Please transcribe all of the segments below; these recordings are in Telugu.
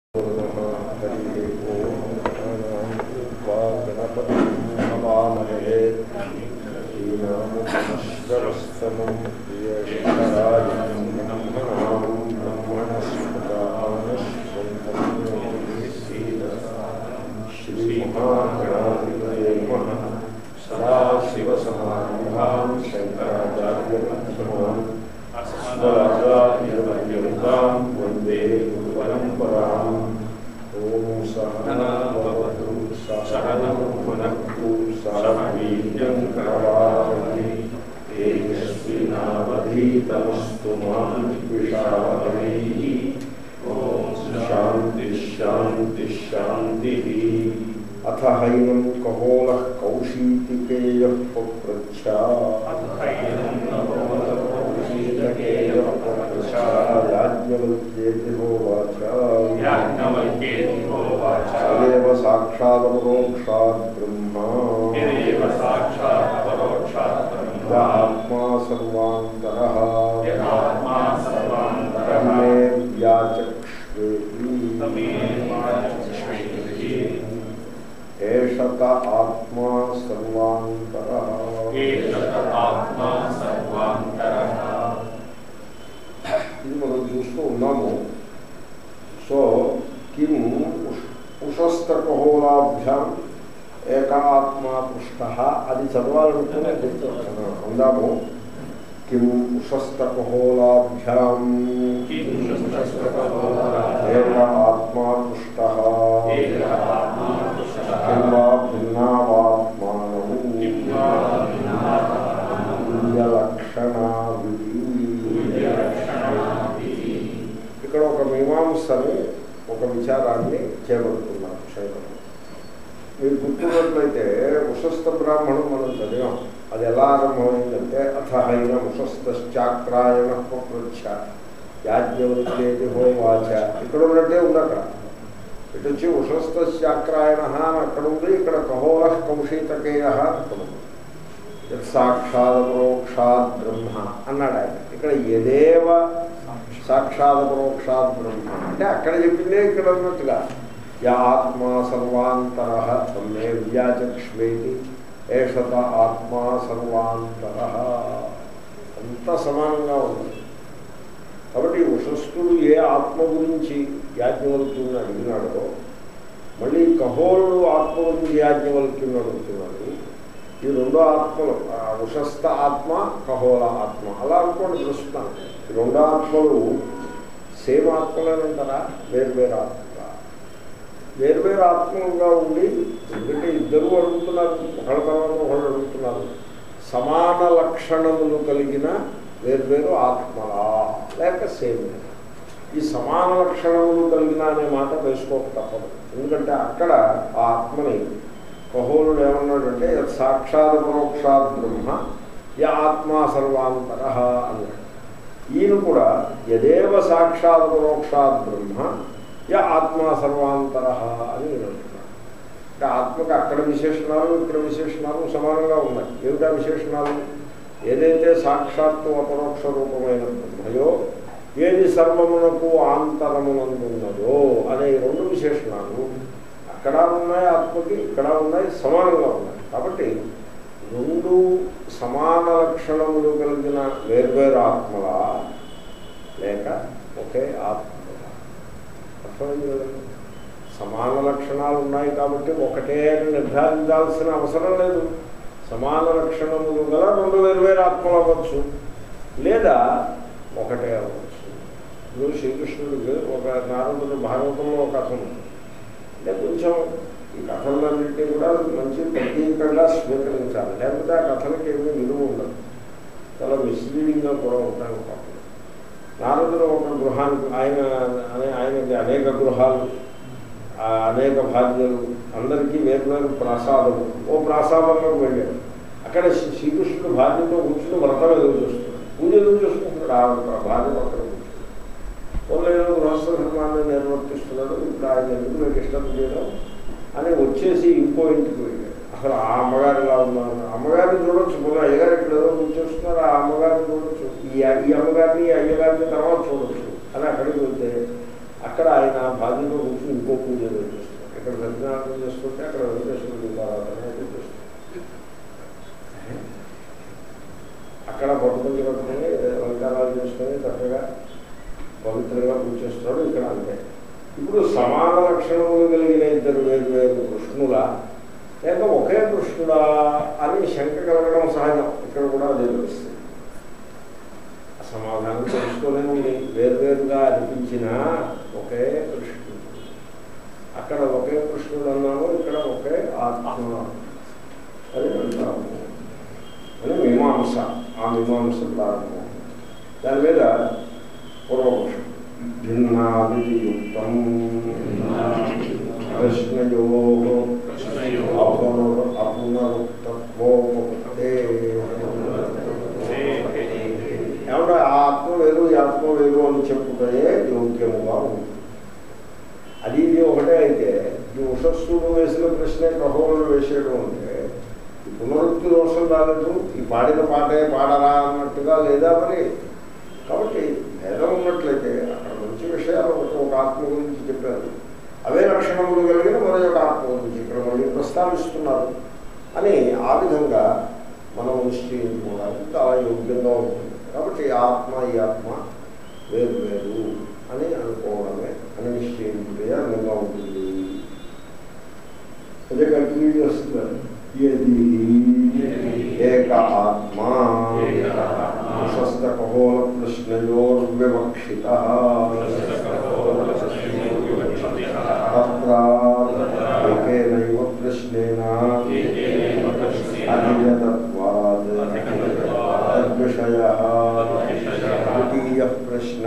సదాశివసమారంభాం శంకరాచార్యమధ్యమాన్ అస్మదాచార్యపర్యంతాం వందే గురుపరంపరాం ఓం సహనాభవతు సహనం పునఃకు సహ వీర్యం కరవావహి తేజస్వినావధీతమస్తు మా విషావహై ఓం శాంతి శాంతి శాంతి అథ హైనం కహోల కౌశీతికేయ పృచ్చా తదేవ సాక్షాదపరోక్షాత్ బ్రహ్మ ఆత్మా సర్వాంతర బ్రహ్మే వ్యాచక్ష్వేతి ఏషత ఆత్మా సర్వాంతర ఇది మనం చూస్తూ ఉన్నాము సో కిం ఉషస్తకహోలాభ్యాం ఏకాత్మా పృష్ట అది చదవాలనుకునే అందాము కిం ఉషస్తకహోలాభ్యాం ఏక ఆత్మా పృష్ట కిం వా భిన్నావాత్మానము లక్షణావిధి ఇక్కడ ఒక మీమాంసని ఒక విచారాన్ని చేపడుతున్నారు శంకరుడు మీరు గుర్తున్నట్లయితే ఉషస్థ బ్రాహ్మణం మనం చదివాం అది ఎలా ఆరంభమైందంటే అథ హైన ఉషస్థశ్చాక్రాయణ పృచ్ఛ యాజ్ఞవృత్తేతి హోవాచ ఇక్కడ ఉన్నట్టే ఉంది అక్కడ ఇటు వచ్చి ఉషస్థశ్చాక్రాయణ అని అక్కడ ఉంది ఇక్కడ కహోల కౌశీతకేయ అక్కడ ఉంది సాక్షాత్ పరోక్షాత్ బ్రహ్మ అన్నాడు ఆయన ఇక్కడ ఎదేవ సాక్షాత్ పరోక్షాత్ బ్రహ్మ అంటే అక్కడ చెప్పిందే ఇక్కడ అన్నట్టుగా యా ఆత్మా సర్వాంతర తమ్మే వ్యాచక్ష్వేతి ఏషత ఆత్మా సర్వాంతర అంత సమానంగా ఉంది కాబట్టి ఉషస్థుడు ఏ ఆత్మ గురించి యాజ్ఞవల్క్యుని అడిగినాడో మళ్ళీ కహోలుడు ఆత్మ గురించి యాజ్ఞవల్క్యుని అడుగుతున్నాడు ఈ రెండో ఆత్మలు ఉషస్థ ఆత్మ కహోల ఆత్మ అలా అనుకోండి చూస్తున్నాను ఈ రెండో ఆత్మలు సేమ్ ఆత్మలేనంటారా వేర్వేరు ఆత్మ వేర్వేరు ఆత్మలుగా ఉండి ఎందుకంటే ఇద్దరు అడుగుతున్నారు ఒకళ్ళ తర్వాత ఒకళ్ళు అడుగుతున్నారు సమాన లక్షణములు కలిగిన వేర్వేరు ఆత్మలా లేక సేమ్ ఈ సమాన లక్షణములు కలిగిన అనే మాట వేసుకోక తప్పదు ఎందుకంటే అక్కడ ఆ ఆత్మని కహోలుడు ఏమన్నాడంటే సాక్షాత్ పరోక్షాత్ బ్రహ్మ య ఆత్మా సర్వాంతర అన్నాడు ఈయన కూడా యదేవ సాక్షాత్ పరోక్షాత్ బ్రహ్మ య ఆత్మా సర్వాంతర అని నేను అంటున్నాను అంటే ఆత్మకు అక్కడ విశేషణాలు ఇక్కడ విశేషణాలు సమానంగా ఉన్నాయి ఏమిటా విశేషణాలు ఏదైతే సాక్షాత్తు అపరోక్ష రూపమైన బ్రహ్మయో ఏది సర్వమునకు ఆంతరమునందున్నదో అనే రెండు విశేషణాలు అక్కడ ఉన్నాయి ఆత్మకి ఇక్కడ ఉన్నాయి సమానంగా ఉన్నాయి కాబట్టి రెండు సమాన లక్షణములు కలిగిన వేర్వేరు ఆత్మలా లేక ఒకే ఆత్మలా అర్థమైంది కదండి సమాన లక్షణాలు ఉన్నాయి కాబట్టి ఒకటే అని నిర్ధారించాల్సిన అవసరం లేదు సమాన లక్షణములు గల రెండు వేర్వేరు ఆత్మలు అవ్వచ్చు లేదా ఒకటే అవ్వచ్చు ఇప్పుడు శ్రీకృష్ణుడికి ఒక నారదుడు భాగవతంలో ఒక కథ ఉంది అంటే కొంచెం ఈ కథలన్నింటినీ కూడా మంచి ప్రత్యేకంగా స్వీకరించాలి లేకపోతే ఆ కథలకి ఏమీ విలువ ఉండదు చాలా మిస్లీడింగ్గా కూడా ఉంటాయి ఒకప్పుడు నారదుడు ఒక గృహానికి ఆయన అనే ఆయనకి అనేక గృహాలు అనేక భాగ్యాలు అందరికీ వేర్వేరు ప్రాసాదము ఓ ప్రాసాదంలోకి వెళ్ళాడు అక్కడ శ్రీకృష్ణుడు భార్యతో కూర్చుని వ్రతం ఎదురు చూస్తున్నాడు పూజ ఎదురు చూసుకుంటున్నాడు ఆ భార్య పక్కన కూర్చుని ఏదో గృహస్థ ధర్మాన్ని నిర్వర్తిస్తున్నాడు ఇప్పుడు ఆయన ఎందుకు మీకు ఇష్టం చేయడం అని వచ్చేసి ఇంకో ఇంటికి వెళ్ళాడు అసలు ఆ అమ్మగారు ఇలా ఉన్నారు అమ్మగారిని చూడొచ్చు పోనీ అయ్యగారు ఇక్కడ ఏదో కూర్చొస్తున్నారు ఆ అమ్మగారిని చూడొచ్చు ఈ ఈ అమ్మగారిని ఈ అయ్యగారిని తర్వాత చూడొచ్చు అని అక్కడికి వెళ్తే అక్కడ ఆయన బాధ్యత కూర్చుని ఇంకో పూజ ఏదో చేస్తున్నాడు ఇక్కడ సత్యనారాయణ చేస్తుంటే అక్కడ వెంకటేశ్వర దీపారాధన ఏదో చేస్తున్నాడు అక్కడ పట్టుకొని పట్టుకొని అలంకారాలు చేసుకొని చక్కగా పవిత్రంగా పూజ చేస్తున్నాడు ఇక్కడ అంతే ఇప్పుడు సమాన లక్షణములు కలిగిన ఇద్దరు వేరు వేరు కృష్ణుల లేక ఒకే కృష్ణుడా అని శంక కలగడం సహజం ఇక్కడ కూడా అదే తెలుస్తుంది ఆ సమాధానం తెలుసుకోలేని వేరువేరుగా అనిపించిన ఒకే కృష్ణుడు అక్కడ ఒకే కృష్ణుడు అన్నాము ఇక్కడ ఒకే ఆత్మ అని అంటాము అని మీమాంస ఆ మీమాంస ప్రారంభం దాని మీద పూర్వపక్షం భిన్నాదియుక్తం ప్రశ్నయో అపునరుక్తత్వోపతే ఏమంటే ఆ ఆత్మ వేరు ఈ ఆత్మ వేరు అని చెప్పుకునే యోగ్యముగా ఉంది అది ఇది ఒకటే అయితే ఈ ఉషస్సుడు వేసిన ప్రశ్నే కహోలు వేసేయడం అంటే ఈ పునరుక్తి దోషం రాలేదు ఈ పాడిన పాటే పాడరా అన్నట్టుగా లేదా మరి కాబట్టి భేదం ఉన్నట్లయితే అక్కడ మంచి విషయాలు ఒకటి ఒక ఆత్మ గురించి చెప్పారు అవే లక్షణములు కలిగిన మరొక ఆత్మ గురించి ఇక్కడ మళ్ళీ ప్రస్తావిస్తున్నారు అని ఆ విధంగా మనం నిశ్చయించుకోవడానికి చాలా యోగ్యంగా ఉంటుంది కాబట్టి ఈ ఆత్మ ఈ ఆత్మ వేరు వేరు అని అనుకోవడమే అని నిశ్చయించుకునే అందంగా ఉంటుంది అదే కంటిన్యూ చేస్తున్నారు ఏది ఏక ఆత్మ శస్త్రకహోల ప్రశ్నయోర్వివక్షిత తత్ర ఏకేనైవ ప్రశ్నేన అధిగతత్వాద్ తద్విషయ తృతీయ ప్రశ్న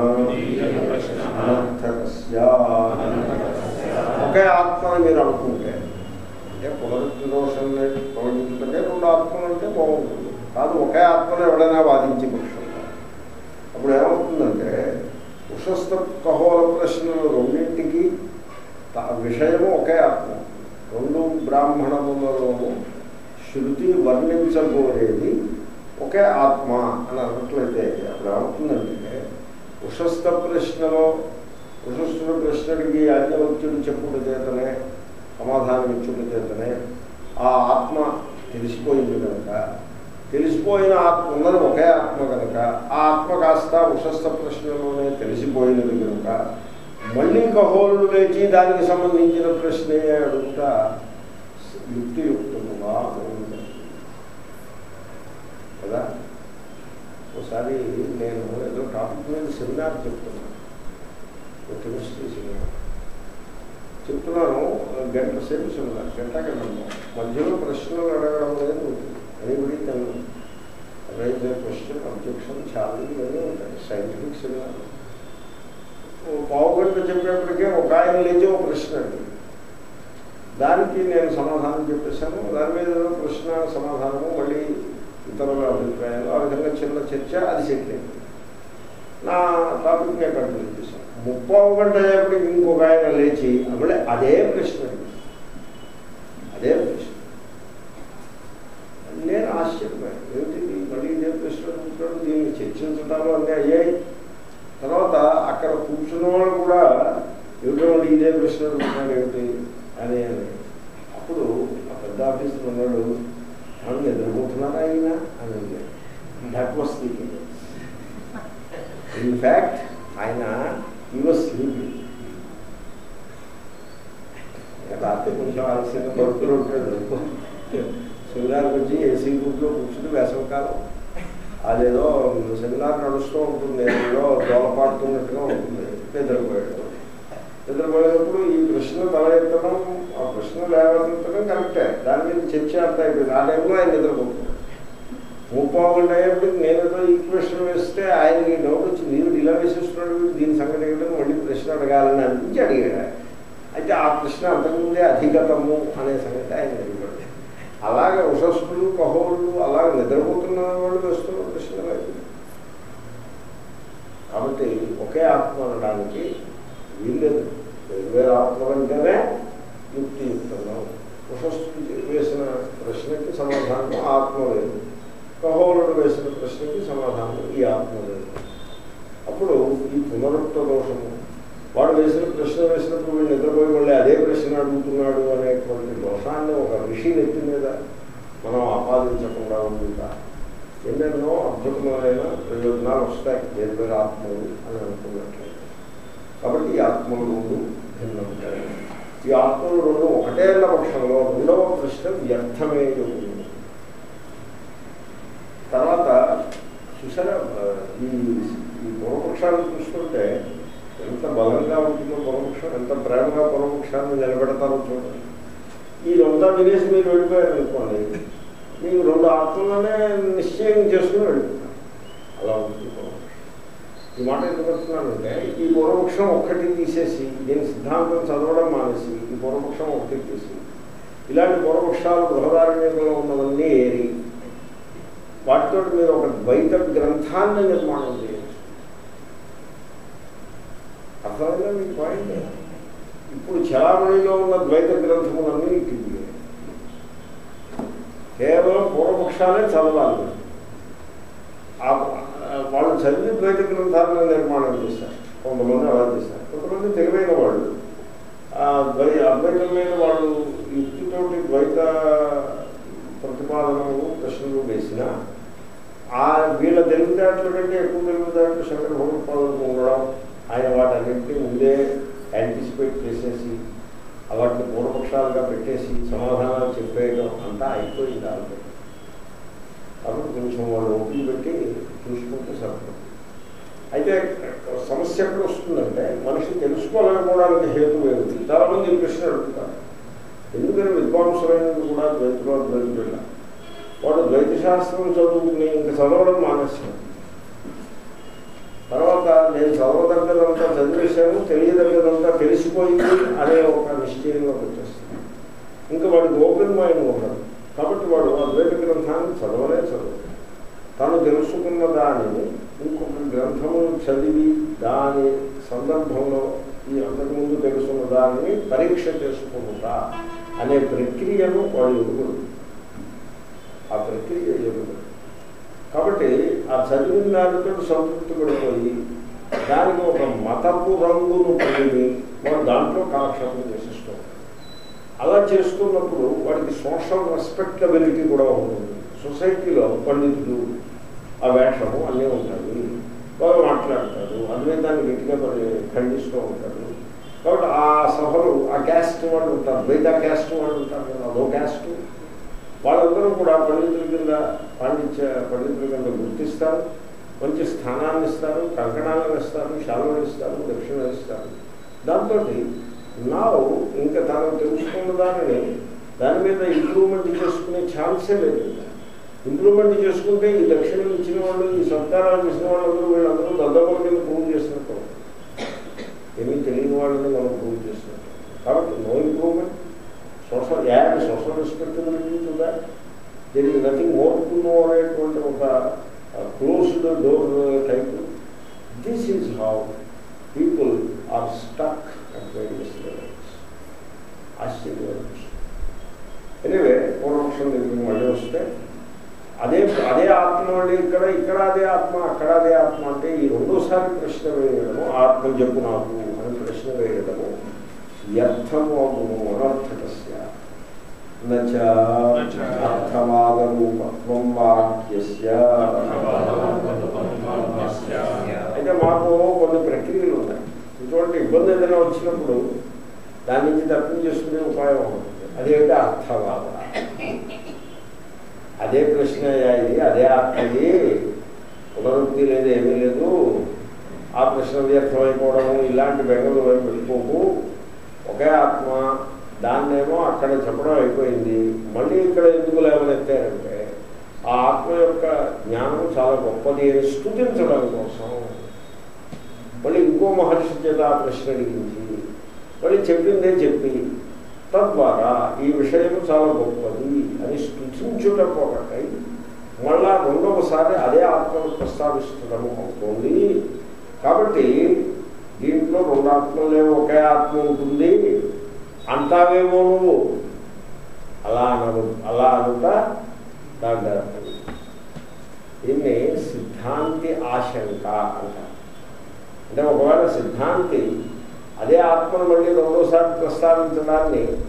అనర్థక ఒకే ఆత్మని మీరు అనుకుంటే అంటే పునరుక్తి దోషాన్ని తొలగించుకుంటే రెండు ఆత్మలు అంటే బాగుంటుంది కాదు ఒకే ఆత్మను ఎవడైనా వాదించి పక్షంలో అప్పుడు ఏమవుతుందంటే ఉషస్థ కహోల ప్రశ్నలు రెండింటికి త- విషయము ఒకే ఆత్మ రెండు బ్రాహ్మణములలోనూ శృతి వర్ణించబోయేది ఒకే ఆత్మ అని అన్నట్లయితే అప్పుడు ఏమవుతుందంటే ఉషస్థ ప్రశ్నలో ఉషస్థుడు ప్రశ్నడికి యాజ్ఞవల్క్యుడు చెప్పుడు చేతనే సమాధానం ఇచ్చుడు చేతనే ఆ ఆత్మ తెలిసిపోయింది కనుక తెలిసిపోయిన ఆత్మ ఉన్నది ఒకే ఆత్మ కనుక ఆ ఆత్మ కాస్త ఉషస్థ ప్రశ్నలోనే తెలిసిపోయినది కనుక మళ్ళీ కహోళ్ళు లేచి దానికి సంబంధించిన ప్రశ్నే అడుగుతా యుక్తియుక్తముగా ఉంది. కదా ఒకసారి నేను ఏదో టాపిక్ మీద సెమినార్ చెప్తున్నాను ఒక కెమిస్ట్రీ సెమినార్ చెప్తున్నాను గంట సేపు సెమినార్ గంట గంట మధ్యలో ప్రశ్నలు అడగడం అనేది ఉంటుంది ఎనీబడి తను రైజ్ క్వశ్చన్ అబ్జెక్షన్ ఛాలెంజ్ ఇవన్నీ ఉంటాయి సైంటిఫిక్ సెమినార్ ఓ పావు గంట చెప్పేప్పటికే ఒక ఆయన లేచి ఒక ప్రశ్న అడిగింది దానికి నేను సమాధానం చెప్పేశాను దాని మీద ఏదో ప్రశ్న సమాధానము మళ్ళీ ఇతరుల అభిప్రాయాలు ఆ విధంగా చిన్న చర్చ అది సెట్ అయింది నా టాపిక్ నేను కంటిన్యూ చేశాను ముప్పావు గంట అయ్యేప్పటికి ఇంకొక ఆయన లేచి మళ్ళీ అదే ప్రశ్న అడిగాడు. అదే ప్రశ్న నేను ఆశ్చర్యపోయాను ఏమిటి మళ్ళీ ఇదే ప్రశ్న అడుగుతున్నాడు దీన్ని చర్చించటాలు అన్నీ అయ్యాయి తర్వాత అక్కడ కూర్చున్న వాళ్ళు కూడా ఏమిటో మళ్ళీ ఇదే ప్రశ్న అడుగుతున్నాడు ఏమిటి అని అని అప్పుడు ఆ పెద్ద ఆఫీసర్ ఉన్నాడు "ఏమన్నా నిద్రపోతున్నారా ఆయన అని అడిగాడు దట్ వాస్ స్పీకింగ్ ఇన్ఫ్యాక్ట్ ఆయన ఈ వాజ్ స్లీపింగ్ రాత్రి కొంచెం ఆలస్యంగా పడుకుని ఉంటాడు సెమినార్కి వచ్చి ఏసీ గ్రూప్లో కూర్చుని వేసవకాలం అదేదో సెమినార్ నడుస్తూ ఉంటుంది ఏదో దోలపాడుతున్నట్టుగా ఉంటుంది నిద్రపోయాడు నిద్రపోయేటప్పుడు ఈ ప్రశ్న తల ఎత్తడం ఆ ప్రశ్న లేవనెత్తడం కరెక్టే దాని మీద చర్చ అంతా అయిపోయింది ఆ టైంలో ఆయన నిద్రపోతున్నాడు ముప్పావు అయ్యేప్పటికి నేనేదో ఈక్వేషన్ వేస్తే ఆయనకి డౌట్ వచ్చి మీరు ఇలా వేసేస్తున్నాడు దీని సంగతి ఏంటో మళ్ళీ ప్రశ్న అడగాలని అనిపించి అడిగాడు ఆయన. అయితే ఆ ప్రశ్న అంతకుముందే అధిగతము అనే సంగతి ఆయన అడిగాడు అలాగే ఉషస్సులు కహోళ్ళు అలాగే నిద్రపోతున్న వాళ్ళు వేస్తున్న ప్రశ్నలు అయితే కాబట్టి ఒకే ఆత్మ అనడానికి వీల్లేదు వేరే ఆత్మ అంటేనే యుక్తియుక్తంగా ఉషస్సులు వేసిన ప్రశ్నకి సమాధానం ఆత్మ లేదు కహోలుడు వేసిన ప్రశ్నకి సమాధానం ఈ ఆత్మ లేదు అప్పుడు ఈ పునరుక్త దోషము వాడు వేసిన ప్రశ్న వేసినప్పుడు వీళ్ళు నిద్రపోయి ఋషి నెత్తి మీద మనం ఆపాదించకుండా ఉందా ఎన్నెన్నో అద్భుతమైన ప్రయోజనాలు వస్తాయి దేని పేరు ఆత్మలు అని అనుకున్నట్లయితే కాబట్టి ఈ ఆత్మలు రెండు భిన్నంగా ఈ ఆత్మలు రెండు ఒకటే అన్న పక్షంలో రెండవ ప్రశ్న వ్యర్థమే ఉంది తర్వాత చూసారా ఈ ఈ పూర్వపక్షాలను చూస్తుంటే ఎంత బలంగా ఉంటుందో పూర్వపక్షం ఎంత ప్రేమగా పూర్వపక్షాన్ని నిలబెడతారో చూడండి ఈ రొంతా వినేసి మీరు వెళ్ళిపోయారు అనుకోండి మీకు రెండు ఆత్మలోనే నిశ్చయం చేసుకుని వెళ్ళిపోతారు అలా ఉంటుంది పూర్వపక్షం ఈ మాట ఎందుకు చెప్తున్నానంటే ఈ పూర్వపక్షం ఒక్కటి తీసేసి దీని సిద్ధాంతం చదవడం మానేసి ఈ పూర్వపక్షం ఒకటి తీసి ఇలాంటి పూర్వపక్షాలు బృహదారణ్యంలో ఉన్నవన్నీ ఏరి వాటితో మీరు ఒక ద్వైత గ్రంథాన్ని నిర్మాణం చేయొచ్చు అర్థమైందా మీకు పాయింట్ ఇప్పుడు చలామణిలో ఉన్న ద్వైత గ్రంథములన్నీ ఇటు కేవలం పూర్వపక్షాలే చదవాలి వాళ్ళు చదివి ద్వైత గ్రంథాలను నిర్మాణం చేశారు కొంతమంది అలా చేశారు కొంతమంది తెలివైన వాళ్ళు ద్వై అద్వైతం మీద వాళ్ళు యుక్తితోటి ద్వైత ప్రతిపాదనలు ప్రశ్నలు వేసిన ఆ వీళ్ళ తెలివితేటల కంటే ఎక్కువ తెలివితేటలు శంకర భగవత్పాదులకు ఉండడం ఆయన వాటన్నింటినీ ముందే యాంటిసిపేట్ చేసేసి వాటిని పూర్వపక్షాలుగా పెట్టేసి సమాధానాలు చెప్పేయడం అంతా అయిపోయింది ఆల్రెడీ కాబట్టి కొంచెం వాళ్ళు ఓపిక పెట్టి చూసుకుంటే సరిపడుతుంది అయితే సమస్య ఎక్కడ వస్తుందంటే మనిషి తెలుసుకోలేకపోవడానికి హేతు ఏమిటి చాలామంది ఈ ప్రశ్న అడుగుతారు ఎందుకని విద్వాంసులైన కూడా ద్వైతులు ద్వైతులు వాడు ద్వైత శాస్త్రం చదువుకుని ఇంక చదవడం మానేస్తాడు తర్వాత నేను చదవదగ్గదంతా చదివేశాను తెలియదగ్గదంతా తెలిసిపోయింది అనే ఒక నిశ్చయంలోకి వచ్చేస్తాను ఇంకా వాడికి ఓపెన్ మైండ్ ఉండదు కాబట్టి వాడు అద్వైత గ్రంథాన్ని చదవలే చదవలేదు తను తెలుసుకున్న దానిని ఇంకొక గ్రంథము చదివి దాని సందర్భంలో ఈ అంతకుముందు తెలుసుకున్న దానిని పరీక్ష చేసుకుంటా అనే ప్రక్రియను వాడు ఎదుగుడు ఆ ప్రక్రియ ఎదుగుడు కాబట్టి ఆ చదివిన దానితో సంతృప్తి పడిపోయి దానికి ఒక మతపు రంగును కలిగి వాడు దాంట్లో కాలక్షేపం చేసేస్తూ అలా చేస్తున్నప్పుడు వాడికి సోషల్ రెస్పెక్టబిలిటీ కూడా ఉంటుంది సొసైటీలో పండితులు ఆ వేషము అన్నీ ఉంటాయి వాళ్ళు మాట్లాడతారు అద్వైతాన్ని గట్టిగా ఖండిస్తూ ఉంటారు కాబట్టి ఆ సభలు ఆ క్యాస్ట్ వాళ్ళు ఉంటారు ద్వైత క్యాస్ట్ వాళ్ళు ఉంటారు కదా లో క్యాస్ట్ వాళ్ళందరూ కూడా పండితుల కింద పాండిత్య పండితుల కింద గుర్తిస్తారు మంచి స్థానాన్ని ఇస్తారు కంకణాలను ఇస్తారు శాలను ఇస్తారు దక్షిణ ఇస్తారు దాంతో నా ఇంకా తాను తెలుసుకున్న దానిని దాని మీద ఇంప్రూవ్మెంట్ చేసుకునే ఛాన్సే లేదు ఇంప్రూవ్మెంట్ చేసుకుంటే ఈ దక్షిణలు ఇచ్చిన వాళ్ళు ఈ సత్కారాలు ఇచ్చిన వాళ్ళందరూ వీళ్ళందరూ దద్దమ్మల కింద ప్రూవ్ చేసినట్టు ఏమీ తెలియని వాళ్ళని మనం ప్రూవ్ చేసినట్టు కాబట్టి no improvement social ad social respectability ఉందా there is nothing more to know అనేటువంటి ఒక closed door type this is how people are stuck at various levels ఆశ్చర్యం ఎనివే పూర్వపక్షం దగ్గరికి మళ్ళీ వస్తే అదే అదే ఆత్మ మళ్ళీ ఇక్కడ ఇక్కడ అదే ఆత్మ అక్కడ అదే ఆత్మ అంటే ఈ రెండోసారి ప్రశ్న వేయడము ఆత్మ చెప్పు నాకు అని ప్రశ్న వేయడము వ్యర్థము అగును అనర్థకస్య అర్థవాదరూపత్వం వాక్యస్య అయితే మాకు కొన్ని ప్రక్రియలు ఉన్నాయి ఇటువంటి ఇబ్బంది ఏదైనా వచ్చినప్పుడు దాని నుంచి తప్పించేసుకునే ఉపాయం ఉంటుంది అదేంటి అర్థవాద అదే ప్రశ్న ఇది అదే ఆత్మది పునరుక్తి లేదు ఏమీ లేదు ఆ ప్రశ్న వ్యర్థమైపోవడము ఇలాంటి బెంగలు పెట్టుకోకు ఒకే ఆత్మ దాన్నేమో అక్కడ చెప్పడం అయిపోయింది మళ్ళీ ఇక్కడ ఎందుకు లేవనెత్తారంటే ఆ ఆత్మ యొక్క జ్ఞానం చాలా గొప్పది అని స్థుతించడం కోసం మళ్ళీ ఇంకో మహర్షి చేత ఆ ప్రశ్న అడిగించి మళ్ళీ చెప్పిందే చెప్పి తద్వారా ఈ విషయం చాలా గొప్పది అని స్థుతించుట ఒకటై మళ్ళా రెండవసారి అదే ఆత్మను ప్రస్తావిస్తడము అవుతుంది కాబట్టి దీంట్లో రెండు ఆత్మలే ఒకే ఆత్మ ఉంటుంది అంటావేమో నువ్వు అలా అను అలా అనుట దాని అర్థం దీన్ని సిద్ధాంతి ఆశంక అంటారు అంటే ఒకవేళ సిద్ధాంతి అదే ఆత్మను మళ్ళీ రెండోసారి ప్రస్తావించడాన్ని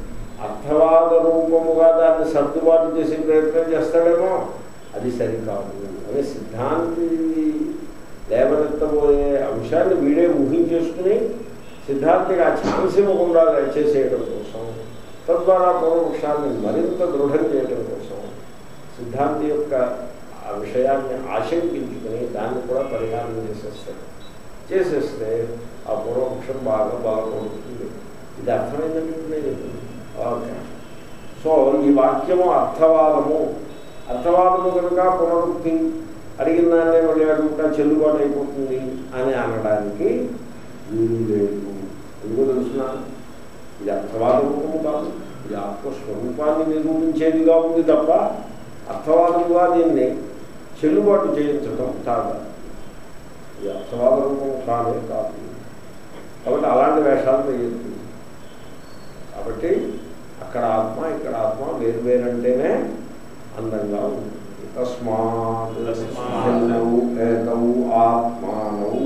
అర్థవాద రూపముగా దాన్ని సర్దుబాటు చేసే ప్రయత్నం చేస్తాడేమో అది సరికాదు అనే సిద్ధాంతి లేవనెత్తబోయే అంశాన్ని వీడే ఊహించేసుకుని సిద్ధాంతికి ఆ ఛాన్స్ ఇవ్వకుండా చేసేయడం కోసం తద్వారా పూర్వపక్షాన్ని మరింత దృఢం చేయడం కోసం సిద్ధాంతి యొక్క ఆ విషయాన్ని ఆశంకించుకుని దాన్ని కూడా పరిహారం చేసేస్తాడు చేసేస్తే ఆ పూర్వపక్షం బాగా బలపడుతుంది ఇది అర్థమైందంటే ఓకే సో ఈ వాక్యము అర్థవాదము అర్థవాదము కనుక పునరుక్తి అడిగిన దాన్నే మళ్ళీ అడుగుతా చెల్లుబాటు అయిపోతుంది అని అనడానికి వీలు లేదు ఎందుకో తెలుసిన ఇది అర్థవాద రూపము కాదు ఇది ఆత్మస్వరూపాన్ని నిరూపించేదిగా ఉంది తప్ప అర్థవాదముగా దీన్ని చెల్లుబాటు చేయించడం కాదు ఇది అర్థవాద రూపం కానే కాదు కాబట్టి అలాంటి వేషాలు వేయద్దు కాబట్టి అక్కడ ఆత్మ ఇక్కడ ఆత్మ వేరు వేరంటేనే అందంగా ఉంటుంది తస్మాత్ భిన్నౌ ఏతౌ ఆత్మానౌ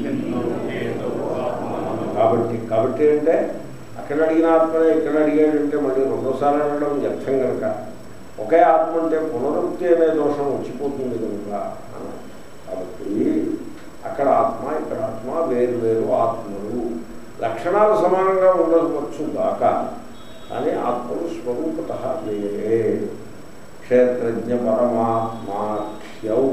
కాబట్టి కాబట్టి అంటే అక్కడ అడిగిన ఆత్మనే ఇక్కడ అడిగాడంటే మళ్ళీ రెండోసారి అడగడం వ్యర్థం కనుక ఒకే ఆత్మ అంటే పునరుక్తి అనే దోషం వచ్చిపోతుంది కనుక అన్నారు. కాబట్టి అక్కడ ఆత్మ ఇక్కడ ఆత్మ వేరు వేరు ఆత్మలు లక్షణాలు సమానంగా ఉండవచ్చు గాక కానీ ఆత్మలు స్వరూపత వేరే క్షేత్రజ్ఞ పరమాత్మాఖ్యౌ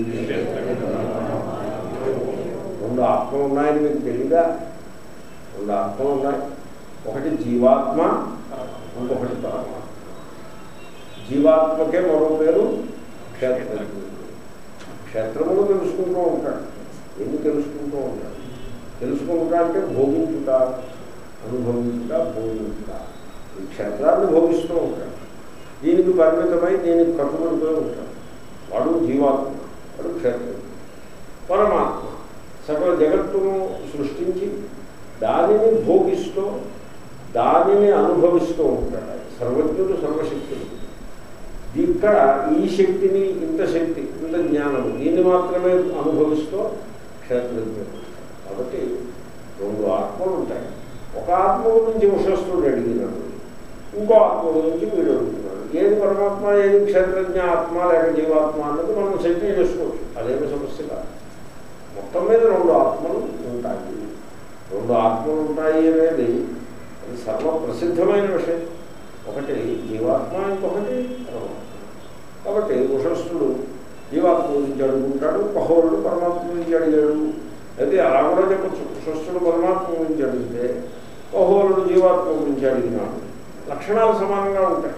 రెండు ఆత్మలు ఉన్నాయని మీకు తెలీదా రెండు ఆత్మలు ఉన్నాయి ఒకటి జీవాత్మ ఇంకొకటి పరమాత్మ జీవాత్మకే మరో పేరు క్షేత్రజ్ఞుడు క్షేత్రములు తెలుసుకుంటూ ఉంటాడు ఎన్ని తెలుసుకుంటూ ఉంటాడు తెలుసుకుంటా అంటే భోగించుట అనుభవించుట భోగించుట ఈ క్షేత్రాన్ని భోగిస్తూ ఉంటాడు దీనికి పరిమితమై దీనికి కట్టుబడిపోయి ఉంటాడు వాడు జీవాత్మ వాడు క్షేత్రం పరమాత్మ సకల జగత్తును సృష్టించి దానిని భోగిస్తూ దానిని అనుభవిస్తూ ఉంటాడు ఆయన. సర్వజ్ఞుడు సర్వశక్తుడు ఇక్కడ ఈ శక్తిని ఇంత శక్తి ఇంత జ్ఞానము దీన్ని మాత్రమే అనుభవిస్తూ క్షేత్రజ్ఞుడు కాబట్టి రెండు ఆత్మలు ఉంటాయి ఒక ఆత్మ గురించి ఉషస్తుడు అడిగినాడు ఇంకో ఆత్మ గురించి వీడు అడుగుతున్నాడు ఏది పరమాత్మ ఏది క్షేత్రజ్ఞ ఆత్మ లేక జీవాత్మ అన్నది మనం సెటిల్ చేసుకోవచ్చు అదేమి సమస్య కాదు మొత్తం మీద రెండు ఆత్మలు ఉంటాయి రెండు ఆత్మలు ఉంటాయి అనేది అది సర్వప్రసిద్ధమైన విషయం ఒకటి జీవాత్మ ఇంకొకటి పరమాత్మ కాబట్టి ఉషస్తుడు జీవాత్మ గురించి అడుగుంటాడు కహోరుడు పరమాత్మ గురించి అడిగాడు అయితే అలా కూడా చెప్పచ్చు ఉషస్తుడు పరమాత్మ గురించి అడిగితే కహోరుడు జీవాత్మ గురించి అడిగినాడు లక్షణాలు సమానంగా ఉంటాయి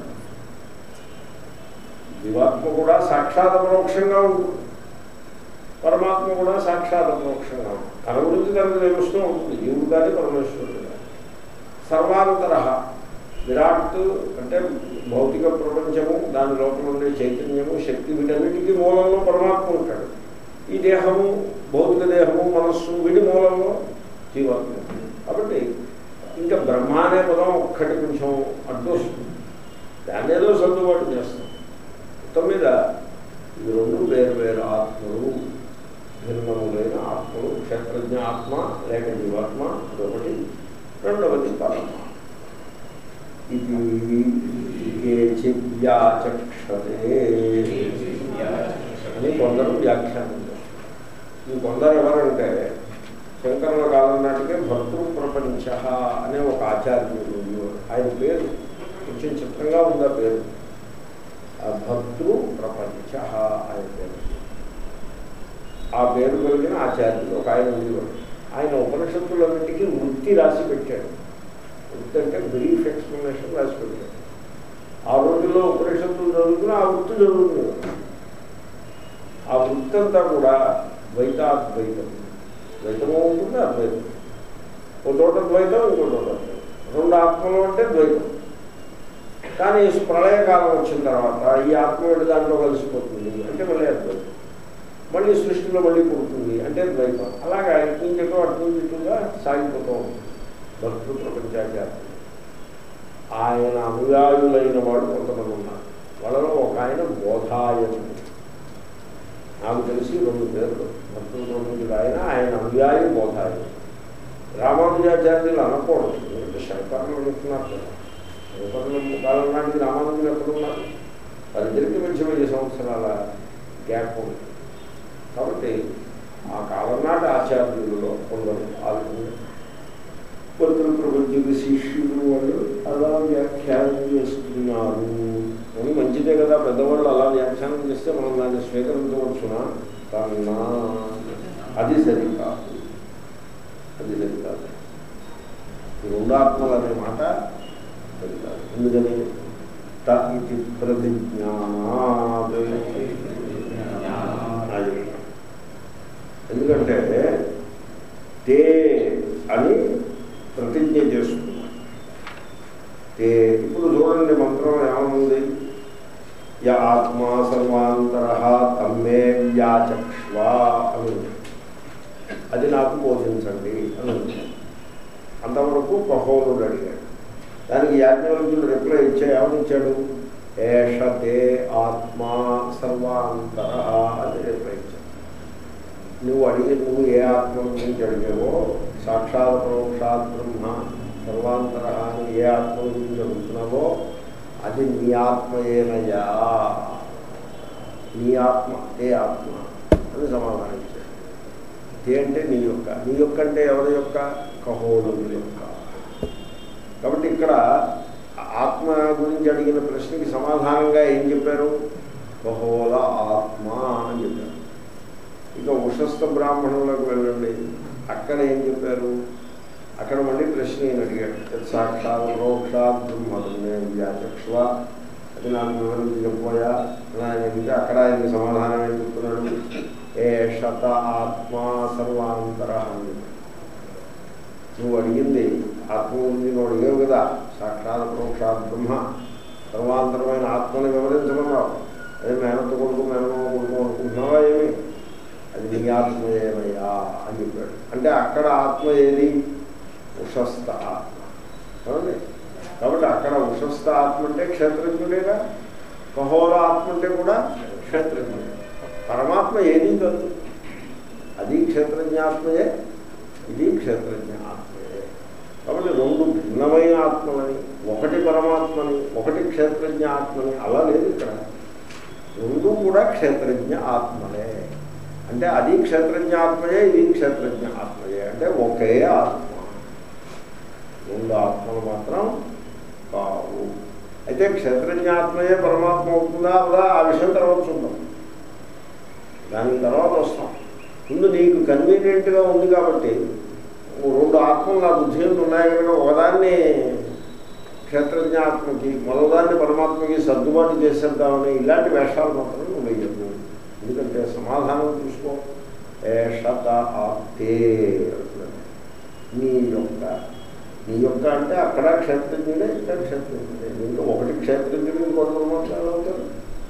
జీవాత్మ కూడా సాక్షాత్ పరోక్షంగా ఉంటుంది పరమాత్మ కూడా సాక్షాత్ పరోక్షంగా ఉంటుంది తన గురించి తనకు తెలుస్తూ ఉంటుంది జీవుడు కానీ పరమేశ్వరుడు కానీ సర్వాంతర విరాట్ అంటే భౌతిక ప్రపంచము దాని లోపల ఉండే చైతన్యము శక్తి వీటన్నిటికీ మూలంలో పరమాత్మ ఉంటాడు ఈ దేహము భౌతిక దేహము మనస్సు వీటి మూలంలో జీవాత్మ ఉంటుంది. కాబట్టి ఇంకా బ్రహ్మ అనే పదం ఒక్కటి కొంచెం అడ్డొస్తుంది దాన్ని ఏదో సర్దుబాటు చేస్తాం మొత్తం మీద ఇది రెండు వేరు వేరు ఆత్మలు భిన్నములైన ఆత్మలు క్షేత్రజ్ఞ ఆత్మ లేక జీవాత్మ అదొకటి రెండవది పరమ ఇది వ్యాచక్షతే అని కొందరు వ్యాఖ్యానం చేస్తారు. ఈ కొందరు ఎవరంటే శంకరుల కాలం నాటికే భర్తృ ప్రపంచ అనే ఒక ఆచార్యుడు ఉండేవాడు. ఆయన పేరు కొంచెం చిత్రంగా ఉంది ఆ పేరు ఆ భర్తృ ప్రపంచ ఆయన పేరు ఆ పేరు కలిగిన ఆచార్యుడు ఒక ఆయన ఉండేవాడు ఆయన ఉపనిషత్తులన్నింటికీ వృత్తి రాసి పెట్టాడు వృత్తి అంటే బ్రీఫ్ ఎక్స్ప్లెనేషన్ రాసి పెట్టాడు ఆ రోజుల్లో ఉపనిషత్తులు చదువుకుని ఆ వృత్తి చదువుకునేవాడు ఆ వృత్తి అంతా కూడా ద్వైతాద్వైతం ద్వైతము ఉంటుంది అద్వైతం ఒక చోట ద్వైతం ఇంకో చోట అద్వైతం. రెండు ఆత్మలు అంటే ద్వైతం కానీ ప్రళయకాలం వచ్చిన తర్వాత ఈ ఆత్మ వెళ్ళి దాంట్లో కలిసిపోతుంది అంటే మళ్ళీ అద్వైతం మళ్ళీ సృష్టిలో మళ్ళీ పుడుతుంది అంటే ద్వైతం అలాగా ఇటు నుంచి ఇటు అటు నుంచి ఇటుగా సాగిపోతూ ఉంటుంది భక్తు ప్రపంచాచార్యులు ఆయన అనుయాయులైన వాడు కొంతమంది ఉన్నారు వాళ్ళలో ఒక ఆయన బోధాయనుడు నాకు తెలిసి రెండు పేర్లు భక్తుల ప్రపంచుడు ఆయన ఆయన అనుయాయి బోధాయనుడు రామానుజాచార్యులు అనకూడదు ఎందుకంటే శంకరులు అనుకున్నారు కదా పూర్వం కాలం నాటికి రామానందులు ఎక్కడున్నారు వారిద్దరికి మధ్య వెయ్యి సంవత్సరాల గ్యాప్ ఉంది కాబట్టి ఆ కాలం నాటి ఆచార్యులలో కొందరు ఆలోచన కొందరు ప్రపంచ శిష్యులు వాళ్ళు అలా వ్యాఖ్యానం చేస్తున్నారు అని మంచిదే కదా పెద్దవాళ్ళు అలా వ్యాఖ్యానం చేస్తే మనం దాన్ని స్వీకరించవచ్చునా కన్నా అది సరికాదు అది సరికాదు ఈ రెండాత్మలు అనే మాట సరికాదు ఎందుకని త ఇది ప్రతిజ్ఞానాత్ అది ఎందుకంటే తే అని ప్రతిజ్ఞ చేస్తుంది తే ఇప్పుడు చూడండి మంత్రం ఏమనుంది య ఆత్మా సర్వాంతర తమ్మే వ్యాచక్ష్వ అని ఉంది. అది నాకు బోధించండి అని ఉంది. అంతవరకు కహోనుడు అడిగాడు దానికి యాజ్ఞవల్కుడు రిప్లై ఇచ్చా ఏమని ఇచ్చాడు ఏషతే ఆత్మా సర్వాంతర అని రిప్లై ఇచ్చాడు నువ్వు అడిగి నువ్వు ఏ ఆత్మ గురించి అడిగావో సాక్షాత్ పరోక్షాత్ బ్రహ్మ సర్వాంతర అని ఏ ఆత్మ గురించి అడుగుతున్నావో అది నీ ఆత్మయేనయా నీ ఆత్మ ఏ ఆత్మ అని సమాధానం ఇచ్చాడు తే అంటే నీ యొక్క నీ యొక్క అంటే ఎవరి యొక్క కహోడుల యొక్క కాబట్టి ఇక్కడ ఆత్మ గురించి అడిగిన ప్రశ్నకి సమాధానంగా ఏం చెప్పారు కహోల ఆత్మ అని చెప్పారు ఇక ఉషస్థ బ్రాహ్మణులకు వెళ్ళండి అక్కడ ఏం చెప్పారు అక్కడ మళ్ళీ ప్రశ్న ఈయన అడిగాడు "యత్ సాక్షాత్ ప్రోక్షాత్ బ్రహ్మదున్నే వ్యాచక్షువ అది నాకు వివరించి చెప్పబోయా అని ఆయన అడిగితే అక్కడ ఆయన సమాధానం ఏం చెప్తున్నాడు ఏ శత ఆత్మా సర్వాంతర అని చెప్పాడు. నువ్వు అడిగింది ఆత్మ గురించి నువ్వు అడిగావు కదా సాక్షాత్ ప్రోక్షాత్ బ్రహ్మ సర్వాంతరమైన ఆత్మని వివరించమన్నావు అదే మేనత్త కొడుకు మేనమ్మ కొడుకు అనుకుంటున్నావా ఏమి అది నీ ఆత్మ ఏమయ్యా అని చెప్పాడు అంటే అక్కడ ఆత్మ ఏది ఉషస్థ ఆత్మ అవునండి కాబట్టి అక్కడ ఉషస్థ ఆత్మ అంటే క్షేత్రజ్ఞుడేగా కహోల ఆత్మ అంటే కూడా క్షేత్రజ్ఞుడే పరమాత్మ ఏదీ కాదు అది క్షేత్రజ్ఞాత్మయే ఇది క్షేత్రజ్ఞ ఆత్మయే కాబట్టి రెండు భిన్నమైన ఆత్మలని ఒకటి పరమాత్మని ఒకటి క్షేత్రజ్ఞ ఆత్మని అలా లేదు ఇక్కడ రెండు కూడా క్షేత్రజ్ఞ ఆత్మలే అంటే అది క్షేత్రజ్ఞ ఆత్మయే ఇది క్షేత్రజ్ఞ ఆత్మయే అంటే ఒకే ఆత్మ రెండు ఆత్మలు మాత్రం కావు అయితే క్షేత్రజ్ఞ ఆత్మయే పరమాత్మ అవుతుందా అవదా ఆ విషయం తర్వాత చూద్దాం దానికి తర్వాత వస్తాం ముందు నీకు కన్వీనియంట్గా ఉంది కాబట్టి ఓ రెండు ఆత్మలు నా బుద్ధి ఎందు ఉన్నాయి కనుక ఒకదాన్ని క్షేత్రజ్ఞాత్మకి మరోదాన్ని పరమాత్మకి సర్దుబాటు చేసేద్దామని ఇలాంటి వేషాలు మాత్రం నువ్వు వేయద్దు ఎందుకంటే సమాధానం చూసుకో ఏషత ఆప్తే అంటున్నాడు. నీ యొక్క నీ యొక్క అంటే అక్కడ క్షేత్రజ్ఞుడే ఇక్కడ క్షేత్రజ్ఞుడే దీంట్లో ఒకటి క్షేత్రజ్ఞుడు ఇంకోటి పరమాత్మ అవుతారు